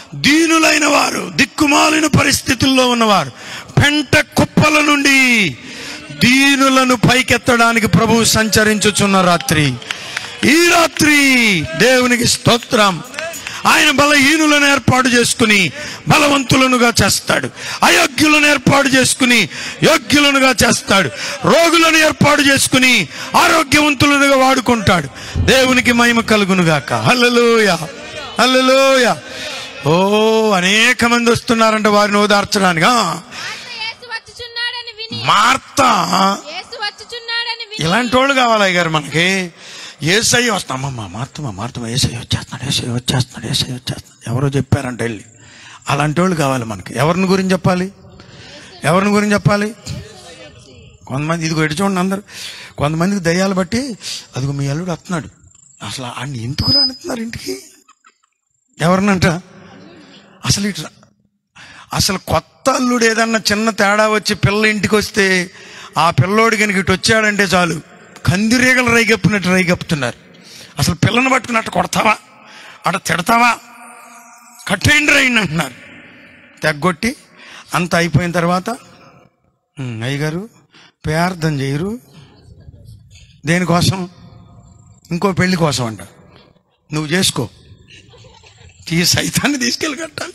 దీనులైన వారు దిక్కుమాలిన పరిస్థితుల్లో ఉన్నవారు పెంట కుప్పల నుండి దీనులను పైకెత్తడానికి ప్రభువు సంచరించుచున్న రాత్రి ఈ రాత్రి దేవునికి స్తోత్రం ఆయన బలహీనులను ఏర్పాటు చేసుకుని బలవంతులనుగా చేస్తాడు అయోగ్యులను ఏర్పాటు చేసుకుని యోగ్యులనుగా చేస్తాడు రోగులను ఏర్పాటు చేసుకుని ఆరోగ్యవంతులనుగా వాడుకుంటాడు దేవునికి మహిమ కలుగునుగాక హల్లెలూయ హల్లెలూయ ఓ అనేక మంది వస్తున్నారంట వారిని ఓదార్చడానికి ఆ, యేసు వచ్చుచున్నాడని విని మార్త యేసు వచ్చుచున్నాడని విని ఇలాంటి వాళ్ళు కావాలి అయ్య గారు మనకి ఏసయ్య వస్తామమ్మా మార్తమా మార్తమా ఏసయ్య వచ్చేస్తున్నాడు ఏసయ్య వచ్చేస్తున్నాడు ఏసయ్య వచ్చేస్తున్నాడు ఎవరో చెప్పారంట వెళ్ళి అలాంటి వాళ్ళు కావాలి మనకి ఎవరిని గురించి చెప్పాలి ఎవరిని గురించి చెప్పాలి కొంతమంది ఇదిగో ఎటు చూడండి అందరు కొంతమందికి దయ్యాలు బట్టి అదిగో మీ అల్లుడు వస్తున్నాడు అసలు ఆయన ఎందుకు రానిస్తున్నారు ఇంటికి ఎవరినంట అసలు ఇట్లా అసలు కొత్త అల్లుడు ఏదన్నా చిన్న తేడా వచ్చి పిల్ల ఇంటికి వస్తే ఆ పిల్లోడు కనుక ఇటు వచ్చాడంటే చాలు కందిరీగలు రైగప్పినట్టు రైగప్పుతున్నారు అసలు పిల్లని పట్టుకుని అట్ట కొడతావా అట తిడతావా కట్టేయండి రైండి అంటున్నారు తెగ్గొట్టి అంత అయిపోయిన తర్వాత "ఉమ్, అయ్యగారు ప్రార్థన చేయరు దేనికోసం ఇంకో పెళ్లి కోసం అంట నువ్వు చేసుకో ఈ సైతాన్ని తీసుకెళ్ళి కట్టాలి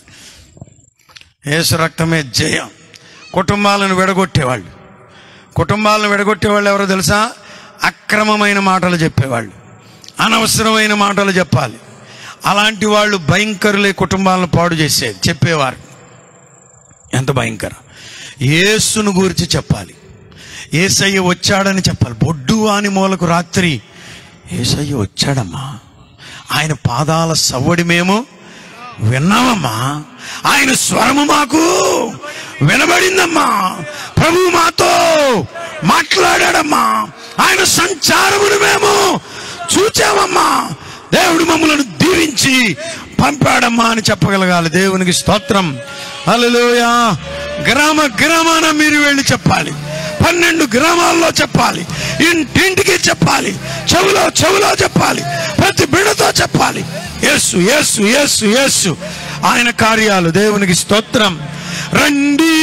యేసు రక్తమే జయం కుటుంబాలను విడగొట్టేవాళ్ళు కుటుంబాలను విడగొట్టేవాళ్ళు ఎవరో తెలుసా అక్రమమైన మాటలు చెప్పేవాళ్ళు అనవసరమైన మాటలు చెప్పాలి అలాంటి వాళ్ళు భయంకరులే కుటుంబాలను పాడు చేసేది చెప్పేవారు ఎంత భయంకరం యేసును గురించి చెప్పాలి ఏసయ్య వచ్చాడని చెప్పాలి బొడ్డు అని మూలకు రాత్రి ఏసయ్య వచ్చాడమ్మా ఆయన పాదాల సవ్వడి మేము విన్నామమ్మా ఆయన స్వరము మాకు వినబడిందమ్మా ప్రభు మాతో మాట్లాడాడమ్మా ఆయన సంచారమును మేము చూచామమ్మా దేవుడు మమ్మలను దీవించి పంపాడమ్మా అని చెప్పగలగాలి దేవునికి స్తోత్రం హల్లెలూయా గ్రామ గ్రామాన మీరు వెళ్ళి చెప్పాలి పన్నెండు గ్రామాల్లో చెప్పాలి ఇంటింటికి చెప్పాలి చెవులో చెవులో చెప్పాలి ప్రతి బిడ్డతో చెప్పాలి యేసు యేసు యేసు యేసు ఆయన కార్యాలు దేవునికి స్తోత్రం రండి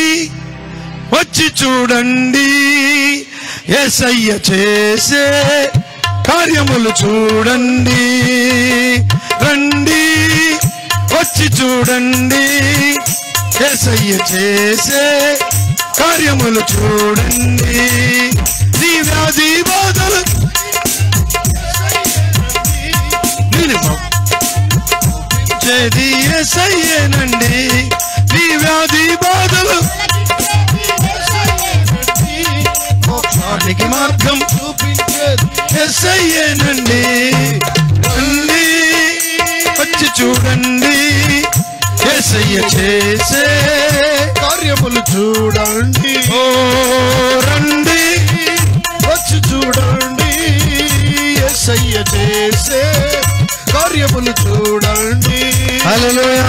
వచ్చి చూడండి ఏసయ్య చేసే కార్యములు చూడండి రండి వచ్చి చూడండి ఏసయ్య చేసే కార్యములు చూడండి నీ వ్యాధి బాధలు నేను చేది ఏసయ్యేనండి నీ వ్యాధి బాధలు మోక్షానికి మార్గం చూపించేది ఎస్ఐయేనండి రండి వచ్చి చూడండి ఎస్ఐయ చేసే కార్యములు చూడండి ఓ రండి వచ్చి చూడండి ఎస్ఐయ చేసే కార్యములు చూడండి హల్లెలూయా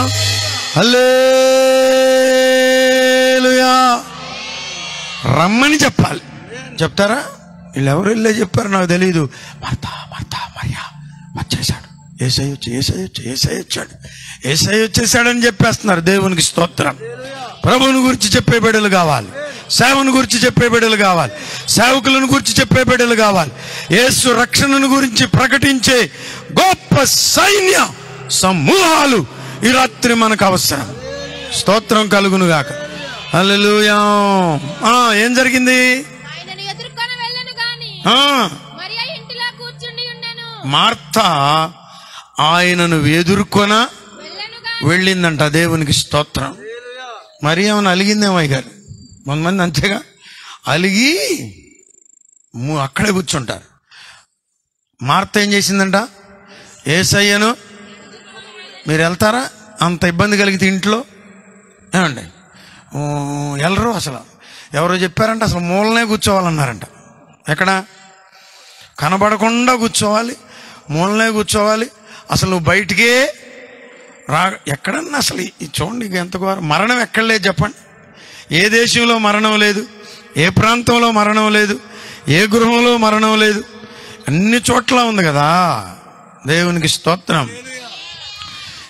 హల్లెలూయా రమ్మని చెప్పాలి చెప్తారా వీళ్ళు ఎవరు వెళ్ళే చెప్పారు నాకు తెలియదు భర్త భర్త మరియా వచ్చేసాడు ఏసై వచ్చి ఏసై వచ్చి ఏసై వచ్చాడు ఏసై వచ్చేసాడని చెప్పేస్తున్నారు దేవునికి స్తోత్రం ప్రభువుని గురించి చెప్పే బిడ్డలు కావాలి సేవను గురించి చెప్పే బిడ్డలు కావాలి సేవకులను గురించి చెప్పే బిడ్డలు కావాలి యేసు రక్షణను గురించి ప్రకటించే గొప్ప సైన్య సమూహాలు ఈ రాత్రి మనకు అవసరం స్తోత్రం కలుగును గాక హల్లెలూయా ఆ, ఏం జరిగింది ఆయనను ఎదుర్కొని వెళ్ళను గాని ఆ మరి ఆ ఇంటిలో కూర్చుండి ఉండెను మార్త ఆయనను ఎదుర్కొన వెళ్ళను గాని వెళ్ళిందంట దేవునికి స్తోత్రం మరి ఏమైనా అలిగిందేమో గారు కొంతమంది అంతేగా అలిగి ము- అక్కడే కూర్చుంటారు మార్త ఏం చేసిందంట ఏసయ్యను మీరు వెళ్తారా అంత ఇబ్బంది కలిగితే ఇంట్లో ఏమండి ఊ, వెళ్ళరు అసలు ఎవరో చెప్పారంట అసలు మూలనే కూర్చోవాలన్నారంట ఎక్కడ కనబడకుండా కూర్చోవాలి మూలనే కూర్చోవాలి అసలు నువ్వు బయటికే రా ఎక్కడన్నా అసలు ఈ చూడండి ఇక ఎంత ఘోరం మరణం ఎక్కడ లేదు చెప్పండి ఏ దేశంలో మరణం లేదు ఏ ప్రాంతంలో మరణం లేదు ఏ గృహంలో మరణం లేదు అన్ని చోట్ల ఉంది కదా దేవునికి స్తోత్రం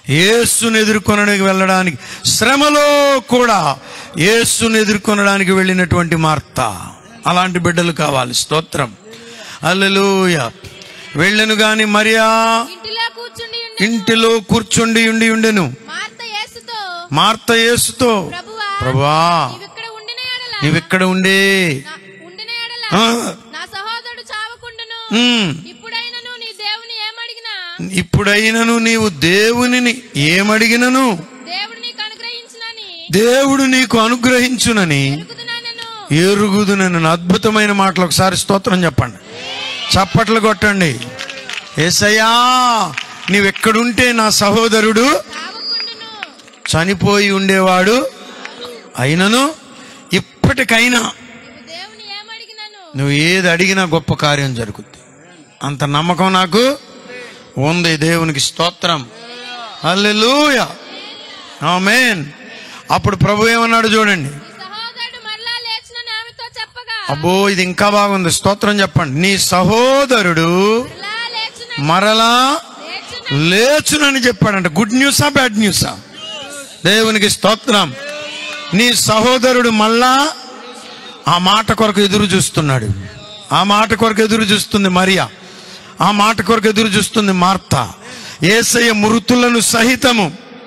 యేసును ఎదుర్కొనడానికి వెళ్ళడానికి శ్రమలో కూడా యేసును ఎదుర్కొనడానికి వెళ్ళినటువంటి మార్త అలాంటి బిడ్డలు కావాలి స్తోత్రం అల్లెలూయ వెళ్ళను గాని మరియా ఇంటిలో కూర్చుండి ఉండి ఇంటిలో కూర్చుండి ఉండి ఉండెను మార్త యేసుతో మార్త యేసుతో ప్రభువా ప్రభువా నీవిక్కడ ఉండిన ఎడల నీవిక్కడ ఉండే నా- ఉండిన ఎడల ఆ. నా సహోదరుడు చావకుండును ఉమ్, ఇప్పుడైనను నీ దేవుని ఏమడిగినా ఇప్పుడైనను నీవు దేవునిని ఏమడిగినను దేవుడు నీకు అనుగ్రహించునని దేవుడు నీకు అనుగ్రహించునని ఎరుగుదునను ఎరుగుదునని అద్భుతమైన మాటలు ఒకసారి స్తోత్రం చెప్పండి చప్పట్లు కొట్టండి ఏసయ్యా నీవెక్కడుంటే నా సహోదరుడు చావకుండును చనిపోయి ఉండేవాడు అయినను ఇప్పటికైనా నీవు దేవుని ఏమడిగినను నువ్వు ఏది అడిగినా గొప్ప కార్యం జరుగుద్ది అంత నమ్మకం నాకు ఉంది దేవునికి స్తోత్రం అల్లెలూయ ఆమేన్ అప్పుడు ప్రభు ఏమన్నాడు చూడండి నీ సహోదరుడు మరలా లేచిన ఆమెతో చెప్పగా అబ్బో ఇది ఇంకా బాగుంది స్తోత్రం చెప్పండి నీ సహోదరుడు మరలా లేచిన మరలా లేచిన లేచునని చెప్పాడంట గుడ్ న్యూసా బ్యాడ్ న్యూసా దేవునికి స్తోత్రం నీ సహోదరుడు మళ్ళా ఆ మాట కొరకు ఎదురు చూస్తున్నాడు ఆ మాట కొరకు ఎదురు చూస్తుంది మరియా ఆ మాట కొరకు ఎదురు చూస్తుంది మార్త ఏసయ్య మృతులను సహితము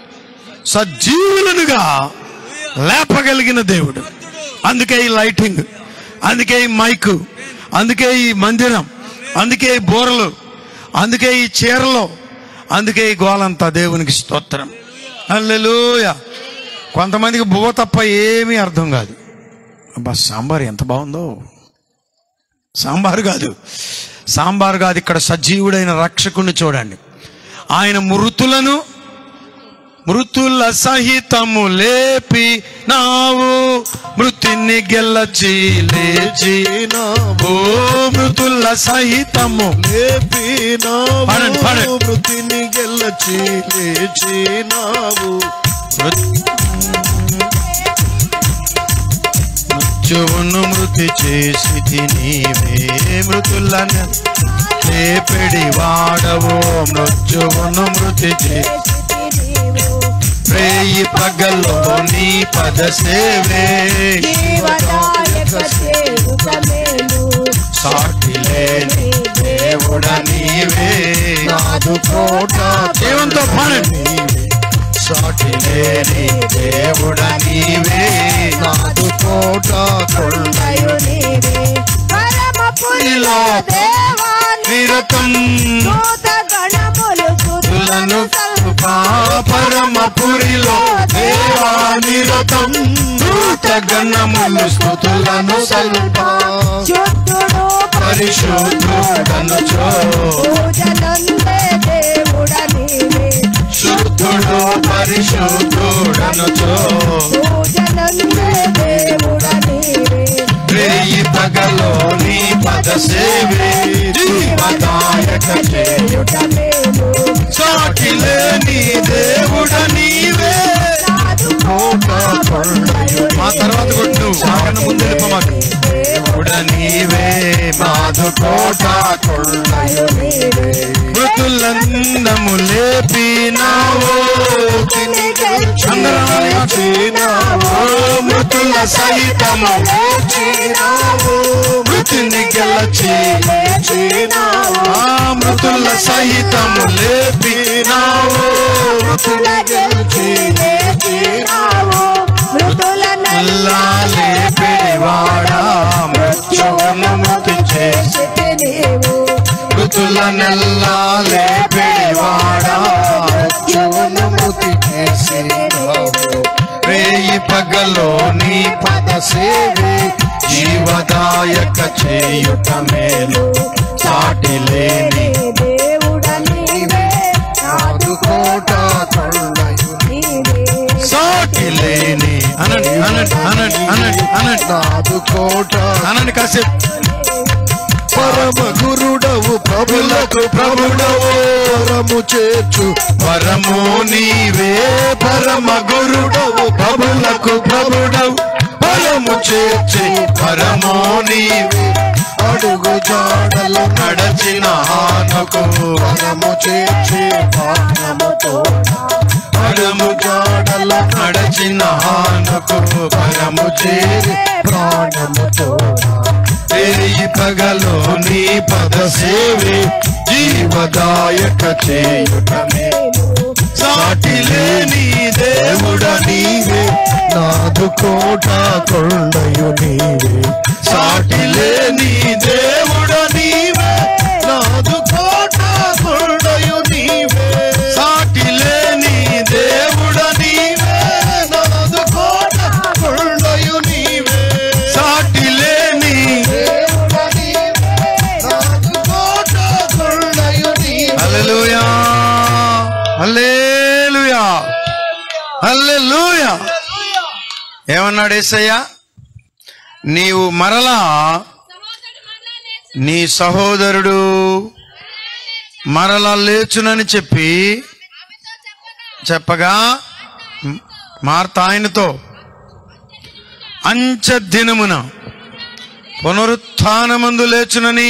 సజీవులనుగా లేపగలిగిన దేవుడు అందుకే ఈ లైటింగ్ అందుకే ఈ మైకు అందుకే ఈ మందిరం అందుకే ఈ బోరలు అందుకే ఈ చీరలు అందుకే ఈ గోలంతా దేవునికి స్తోత్రం అల్లెలూయ కొంతమందికి బువ్వ తప్ప ఏమీ అర్థం కాదు అబ్బా సాంబార్ ఎంత బాగుందో సాంబారు కాదు సాంబారు కాదు ఇక్కడ సజీవుడైన రక్షకుణ్ణి చూడండి ఆయన మృతులను మృతుల సహితము లేపి నావు మృతిని గెల్లచి లేచి ఓ మృతుల సహితము లేపినావు పాడండి, పాడండి. మృతిని గెల్లచి లేచినావు మృత్యువును మృతి చేసి నీవే మృతులను లేపిడి వాడవో మృత్యువును మృతి చేసి రేయి పగల్లో నీ పద సేవే సాటి లేని దేవుడ నీవే నాదు కోట జీవంతో పాడండి సాటి లేని దేవుడ నీవే నాదు కోట ఇలా నిరతం తులను పరమపురిలో దేవా నిరతం దూత గణములు స్థుతులను సల్ప పరిశుద్ధుడను చో శుద్ధుడు పరిశుద్ధుడను చో రేయి పగలో నీ పద సేవే జీవదాయక చేయుట సాటి లేని దేవుడ నీవే మా తర్వాత కొట్టు మాకన్నా ముందు వెళ్ళిపో మాకు దేవుడ నీవే మాధు కోట మృతులందము లేపినావో అందరూ మృతుల సహితము మృతిని గెలచి ఆ మృతుల సహితము లేపినావో అల్లా లేపివాడా మృత్యువును మృతి చేసి మృతుల నెల్లా లేపివాడా మృత్యువును మృతి చేసి రేయి పగలో నీ పద సేవే జీవదాయక చేయుట మేలు సాటి లేని కోట కొండయు సాటి లేని అనండి అనండి అనండి అనండి అనండి నాదు కోట అనండి కాసేపు పరమ గురుడవు ప్రభులకు ప్రభుడవు పరము చేర్చు పరము నీవే పరమ గురుడవు ప్రభులకు ప్రభుడవు పరము చేర్చి పరము నీవే అడుగు జాడల నడచిన ఆనకు పరము చేర్చి పానముతో పరము జాడల నడచిన ఆనకు పరము చేరి ప్రాణముతో చేయి పగలు నీ పద సేవి జీవదాయక చేయుటమే సాటి లేని దేవుడ నీవే నాదు కోట కొండయు నీవే సాటి లేని దేవుడ నీవే నాదు కోట కొండయు నీవే సాటి లేని దేవుడ నీవే నాదు కోట కొండయు నీవే సాటి లేని దేవుడ నీవే నాదు కోట కొండయు నీవే హల్లెలూయా హల్లెలూయా హల్లెలూయా ఏమన్నాడు యేసయ్య నీవు మరలా సహోదరుడు మరలా లేచి నీ సహోదరుడు మరలా లేచునని చెప్పి ఆమెతో చెప్పగా చెప్పగా మార్త ఆయనతో అంచె దినమున పునరుత్నమందు లేచునని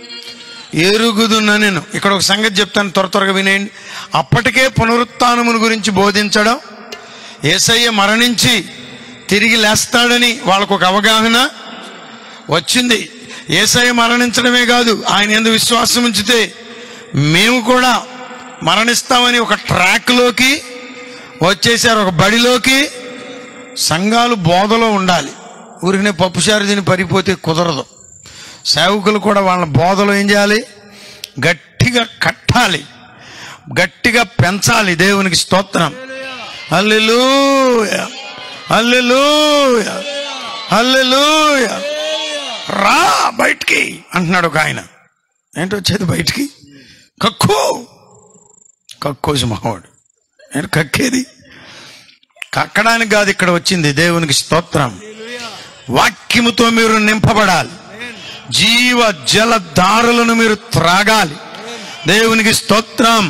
ఎరుగుదున నేను ఇక్కడ ఒక సంగతి చెప్తాను త్వర త్వరగా వినేయండి అప్పటికే పునరుత్నమును గురించి బోధించడం ఏసయ్య మరణించి తిరిగి లేస్తాడని వాళ్ళకు ఒక అవగాహన వచ్చింది ఏసయ్య మరణించడమే కాదు ఆయన ఎందు విశ్వాసం ఉంచితే మేము కూడా మరణిస్తామని ఒక ట్రాక్లోకి వచ్చేసారు ఒక బడిలోకి సంఘాలు బోధలో ఉండాలి ఊరికనే పప్పుసారి తిని పరిపోతే కుదరదు సేవకులు కూడా వాళ్ళ బోధలో ఏం చేయాలి గట్టిగా కట్టాలి గట్టిగా పెంచాలి దేవునికి స్తోత్రం హల్లెలూయా హల్లెలూయా హల్లెలూయా రా బయటికి అంటున్నాడు ఒక ఆయన ఏంటి వచ్చేది బయటికి కక్కు కక్కోసి మావాడు నేను కక్కేది కక్కడానికి కాదు ఇక్కడ వచ్చింది దేవునికి స్తోత్రం వాక్యముతో మీరు నింపబడాలి జీవ జల దారులను మీరు త్రాగాలి దేవునికి స్తోత్రం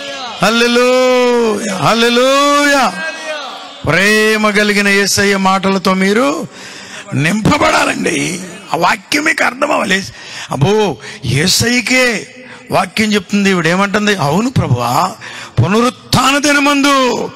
హల్లెలూయా హల్లెలూయా ప్రేమ కలిగిన యేసయ్య మాటలతో మీరు నింపబడాలండి ఆ వాక్యం మీకు అర్థం అవ్వాలి అబ్బో యేసయ్యకే వాక్యం చెప్తుంది ఇవిడ ఏమంటుంది అవును ప్రభువా పునరుత్థాన దినమందు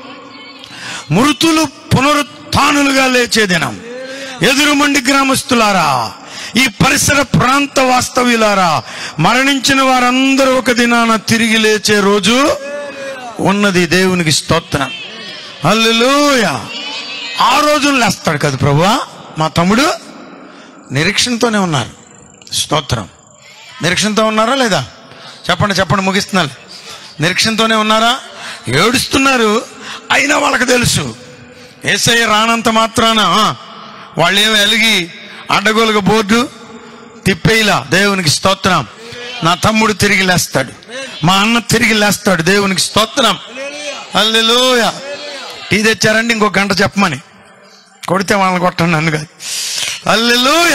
మృతులు పునరుత్థానులుగా లేచే దినం ఎదురుమండి గ్రామస్తులారా ఈ పరిసర ప్రాంత వాస్తవ్యులారా మరణించిన వారందరూ ఒక దినాన తిరిగి లేచే రోజు ఉన్నది దేవునికి స్తోత్రం హల్లెలూయ ఆ రోజున లేస్తాడు కదా ప్రభువా మా తమ్ముడు నిరీక్షణతోనే ఉన్నారు స్తోత్రం నిరీక్షణతో ఉన్నారా లేదా చెప్పండి చెప్పండి ముగిస్తున్నారు నిరీక్షణతోనే ఉన్నారా ఏడుస్తున్నారు అయినా వాళ్ళకి తెలుసు ఏసయ్య రానంత మాత్రాన వాళ్ళు ఏమి ఎలిగి అడ్డగోలుగా బోర్డు తిప్పేలా దేవునికి స్తోత్రం నా తమ్ముడు తిరిగి లేస్తాడు మా అన్న తిరిగి లేస్తాడు దేవునికి స్తోత్రం అల్లెలోయ టీ తెచ్చారండి ఇంకో గంట చెప్పమని కొడితే వాళ్ళని కొట్టండి నన్ను కాదు అల్లెలోయ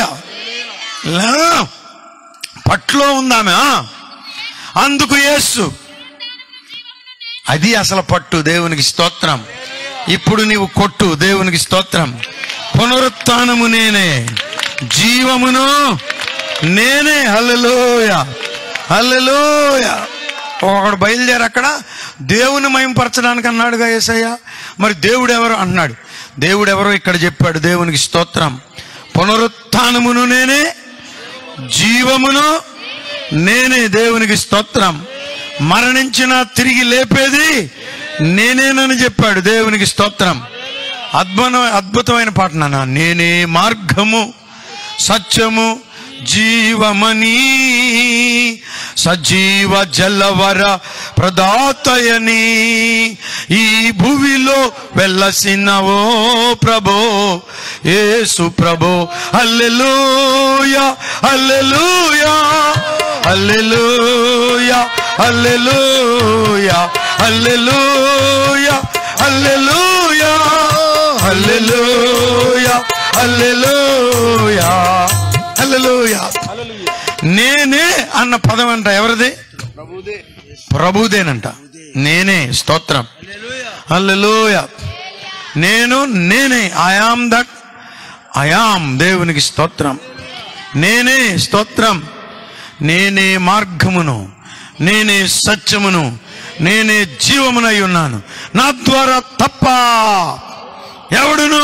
పట్లో ఉందామె ఆ? అందుకు యేసు అది అసలు పట్టు దేవునికి స్తోత్రం ఇప్పుడు నీవు కొట్టు దేవునికి స్తోత్రం పునరుత్నము నేనే జీవమును నేనే హల్లెలూయ హల్లెలూయ ఒకడు బయలుదేరి అక్కడ దేవుని మయంపరచడానికి అన్నాడుగా యేసయ్య మరి దేవుడు ఎవరు అన్నాడు దేవుడు ఎవరో ఇక్కడ చెప్పాడు దేవునికి స్తోత్రం పునరుత్నమును నేనే జీవమును నేనే దేవునికి స్తోత్రం మరణించిన తిరిగి లేపేది నేనేనని చెప్పాడు దేవునికి స్తోత్రం అద్భుత అద్భుతమైన పాట నాన్న నేనే మార్గము సత్యము జీవమని సజీవ జలవర ప్రదాతయని ఈ భువిలో వెళ్ళసిన ఓ ప్రభో యేసు ప్రభో హల్లెలూయా హల్లెలూయా హల్లెలూయా హల్లెలూయా హల్లెలూయా హల్లెలూయా హల్లెలూయా హల్లెలూయా హల్లెలూయా నేనే అన్న పదం అంట ఎవరిది ప్రభుదేనంట నేనే స్తోత్రం హల్లెలూయా నేను నేనే ఐఆమ్ దట్ ఐఆమ్ దేవునికి స్తోత్రం నేనే స్తోత్రం నేనే మార్గమును నేనే సత్యమును నేనే జీవమునై ఉన్నాను నా ద్వారా తప్ప ఎవడును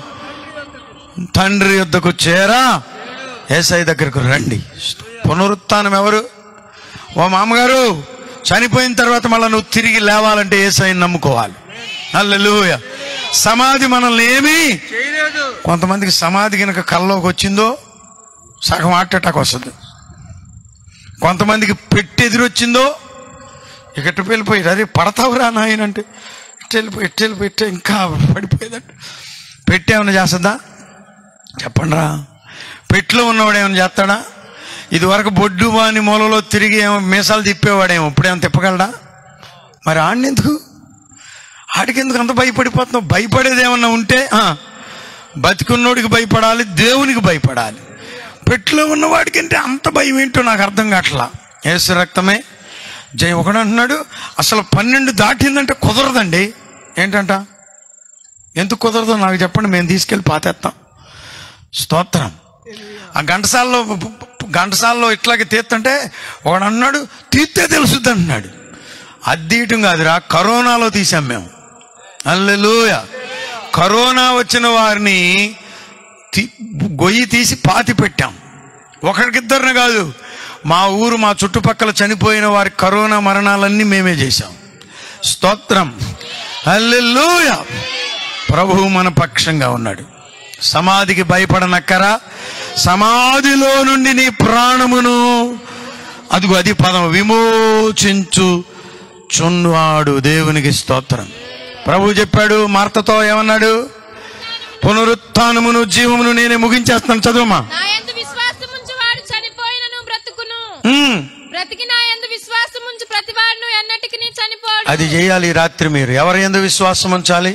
తండ్రి యొద్దకు చేరా ఏసై దగ్గరకు రండి పునరుత్థానం ఎవరు ఓ మామగారు చనిపోయిన తర్వాత మళ్ళీ నువ్వు తిరిగి లేవాలంటే ఏసైని నమ్ముకోవాలి అల్లెలుయ సమాధి మనల్ని ఏమీ కొంతమందికి సమాధి కనుక కల్లోకి వచ్చిందో సగం హార్ట్ అటాక్ వస్తుంది కొంతమందికి పెట్టి ఎదురొచ్చిందో ఇక ఇటు వెళ్ళిపోయి అరే పడతావురా నాయన అంటే ఇటు వెళ్ళిపోయి ఇటు వెళ్ళిపోయి ఇట్టే ఇంకా పడిపోయేదంట పెట్టి ఏమైనా చేస్తుందా చెప్పండి రా పెట్టులో ఉన్నవాడు ఏమైనా చేస్తాడా ఇది వరకు బొడ్డు వాని మూలలో తిరిగి ఏమో మీసాలు తిప్పేవాడేమో ఇప్పుడేమో తిప్పగలడా మరి ఆడినెందుకు ఆడికెందుకు అంత భయపడిపోతున్నావు భయపడేది ఏమన్నా ఉంటే ఆ, బతికున్నోడికి భయపడాలి దేవునికి భయపడాలి పెట్టులో ఉన్నవాడికి అంటే అంత భయం ఏంటో నాకు అర్థం కావట్లా ఏసు రక్తమే జై ఒకడు అంటున్నాడు అసలు పన్నెండు దాటిందంటే కుదరదండి ఏంటంట ఎందుకు కుదరదో నాకు చెప్పండి మేము తీసుకెళ్ళి పాతేస్తాం స్తోత్రం ఆ ఘంటసాలలో ఘంటసాలలో ఇట్లాగే తీస్తుంటే ఒకడు అన్నాడు తీస్తే తెలుసుద్ది అంటున్నాడు అది తీయటం కాదురా కరోనాలో తీసాం మేము అల్లెలుయ కరోనా వచ్చిన వారిని తీ- గొయ్యి తీసి పాతి పెట్టాం ఒకరికిద్దరిని కాదు మా ఊరు మా చుట్టుపక్కల చనిపోయిన వారి కరోనా మరణాలన్నీ మేమే చేశాం స్తోత్రం అల్లెలుయ ప్రభువు మన పక్షంగా ఉన్నాడు సమాధికి భయపడనక్కరా సమాధిలో నుండి నీ ప్రాణమును అదిగో అది పదం విమోచించు చున్వాడు దేవునికి స్తోత్రం ప్రభు చెప్పాడు మార్తతో ఏమన్నాడు పునరుత్నమును జీవమును నేనే ముగించేస్తాను చదువుమా నా యందు విశ్వాసముంచు వాడు చనిపోయినను బ్రతుకును ఉమ్, బ్రతికి నా యందు విశ్వాసముంచు ప్రతివాడును ఎన్నటికి నీ చనిపోడు అది చేయాలి ఈ రాత్రి మీరు ఎవరి ఎందు విశ్వాసం ఉంచాలి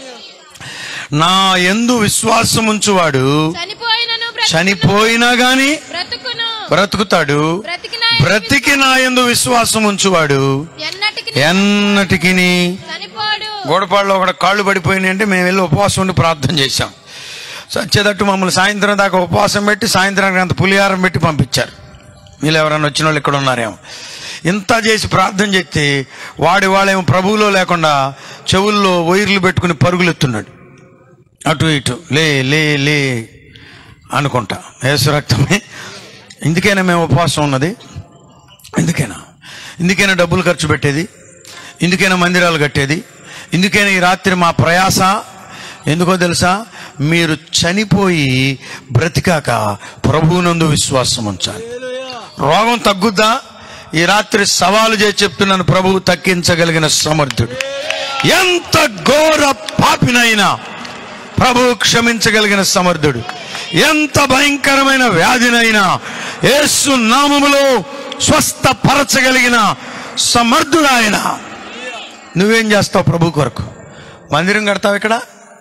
నా ఎందు విశ్వాసం ఉంచువాడు చనిపోయినను బ్రతుకును. చనిపోయినా గాని బ్రతుకును బ్రతుకుతాడు బ్రతికి నా యందు బ్రతికి నా ఎందు విశ్వాసం ఉంచువాడు ఎన్నటికి ఎన్నటికి చనిపోడు గోడపాడులో ఒకటి కాళ్ళు పడిపోయినాయి అంటే మేము వెళ్ళి ఉపవాసం ఉండి ప్రార్థన చేశాం సచ్చేటట్టు మమ్మల్ని సాయంత్రం దాకా ఉపవాసం పెట్టి సాయంత్రానికి అంత పులిహారం పెట్టి పంపించారు వీళ్ళు ఎవరైనా వచ్చిన వాళ్ళు ఇక్కడ ఉన్నారేమో ఇంత చేసి ప్రార్థన చేస్తే వాడి వాళ్ళేమో ప్రభువులో లేకుండా చెవుల్లో వైర్లు పెట్టుకుని పరుగులు ఎత్తున్నాడు అటు ఇటు లే లే లే అనుకుంటా యేసు రక్తమే ఇందుకైనా మేము ఉపవాసం ఉన్నది ఎందుకైనా ఇందుకైనా డబ్బులు ఖర్చు పెట్టేది ఇందుకైనా మందిరాలు కట్టేది ఇందుకైనా ఈ రాత్రి మా ప్రయాస ఎందుకో తెలుసా మీరు చనిపోయి బ్రతికాక ప్రభువునందు విశ్వాసం ఉంచాలి రోగం తగ్గుద్దా ఈ రాత్రి సవాలు చేసి చెప్తున్నాను ప్రభువు తగ్గించగలిగిన సమర్థుడు ఎంత ఘోర పాపినైనా ప్రభువు క్షమించగలిగిన సమర్థుడు ఎంత భయంకరమైన వ్యాధినైనా యేసు నామములో స్వస్థపరచగలిగిన సమర్థుడు ఆయన నువ్వేం చేస్తావు ప్రభు కొరకు మందిరం కడతావు ఇక్కడ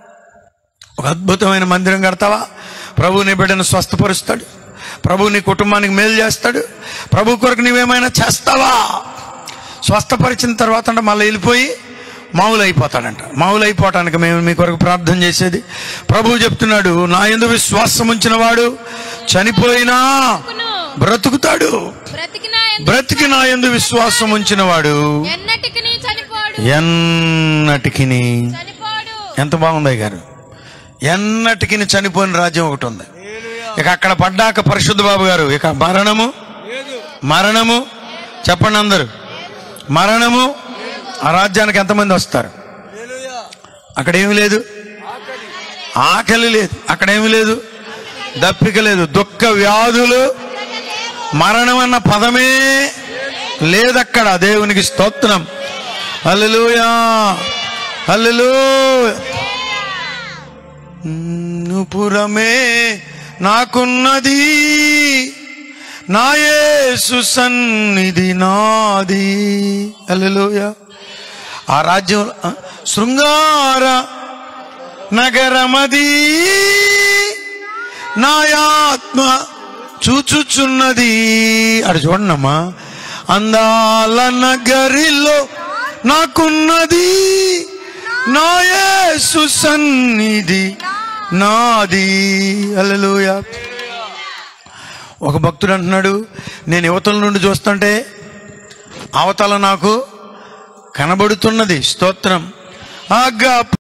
ఒక అద్భుతమైన మందిరం కడతావా ప్రభు నీ బిడ్డను స్వస్థపరుస్తాడు ప్రభు నీ కుటుంబానికి మేలు చేస్తాడు ప్రభు కొరకు నీవేమైనా చేస్తావా స్వస్థపరిచిన తర్వాత అంటే మళ్ళీ వెళ్ళిపోయి మామూలు అయిపోతాడంట మామూలు అయిపోవటానికి మేము మీ కొరకు ప్రార్థన చేసేది ప్రభువు చెప్తున్నాడు నా ఎందు విశ్వాసం ఉంచిన వాడు చనిపోయినా బ్రతుకుతాడు బ్రతికి నా యందు బ్రతికి నా ఎందు విశ్వాసం ఉంచిన వాడు ఎన్నటికి నీ చనిపోడు ఎన్నటికి చనిపోడు ఎంత బాగుంది గారు ఎన్నటికి చనిపోయిన రాజ్యం ఒకటి ఉంది ఇక అక్కడ పడ్డాక పరిశుద్ధ బాబు గారు ఇక మరణము మరణము చెప్పండి అందరు మరణము ఆ రాజ్యానికి ఎంతమంది వస్తారు అక్కడ ఏమి లేదు ఆకలి లేదు అక్కడ ఏమి లేదు దప్పిక లేదు దుఃఖ వ్యాధులు మరణం అన్న పదమే లేదక్కడ దేవునికి స్తోత్రం హల్లెలూయా హల్లెలూయా నుపురమే నాకున్నది నా యేసు సన్నిధి నాది హల్లెలూయా ఆ రాజ్యం ఆ, శృంగార నగరమది నా ఆత్మ చూచుచున్నది అటు చూడండమ్మా అందాల నగరిలో నాకున్నది నా యేసు సన్నిధి నాది హల్లెలూయా ఒక భక్తుడు అంటున్నాడు నేను యువతల నుండి చూస్తుంటే అవతల నాకు కనబడుతున్నది స్తోత్రం ఆగా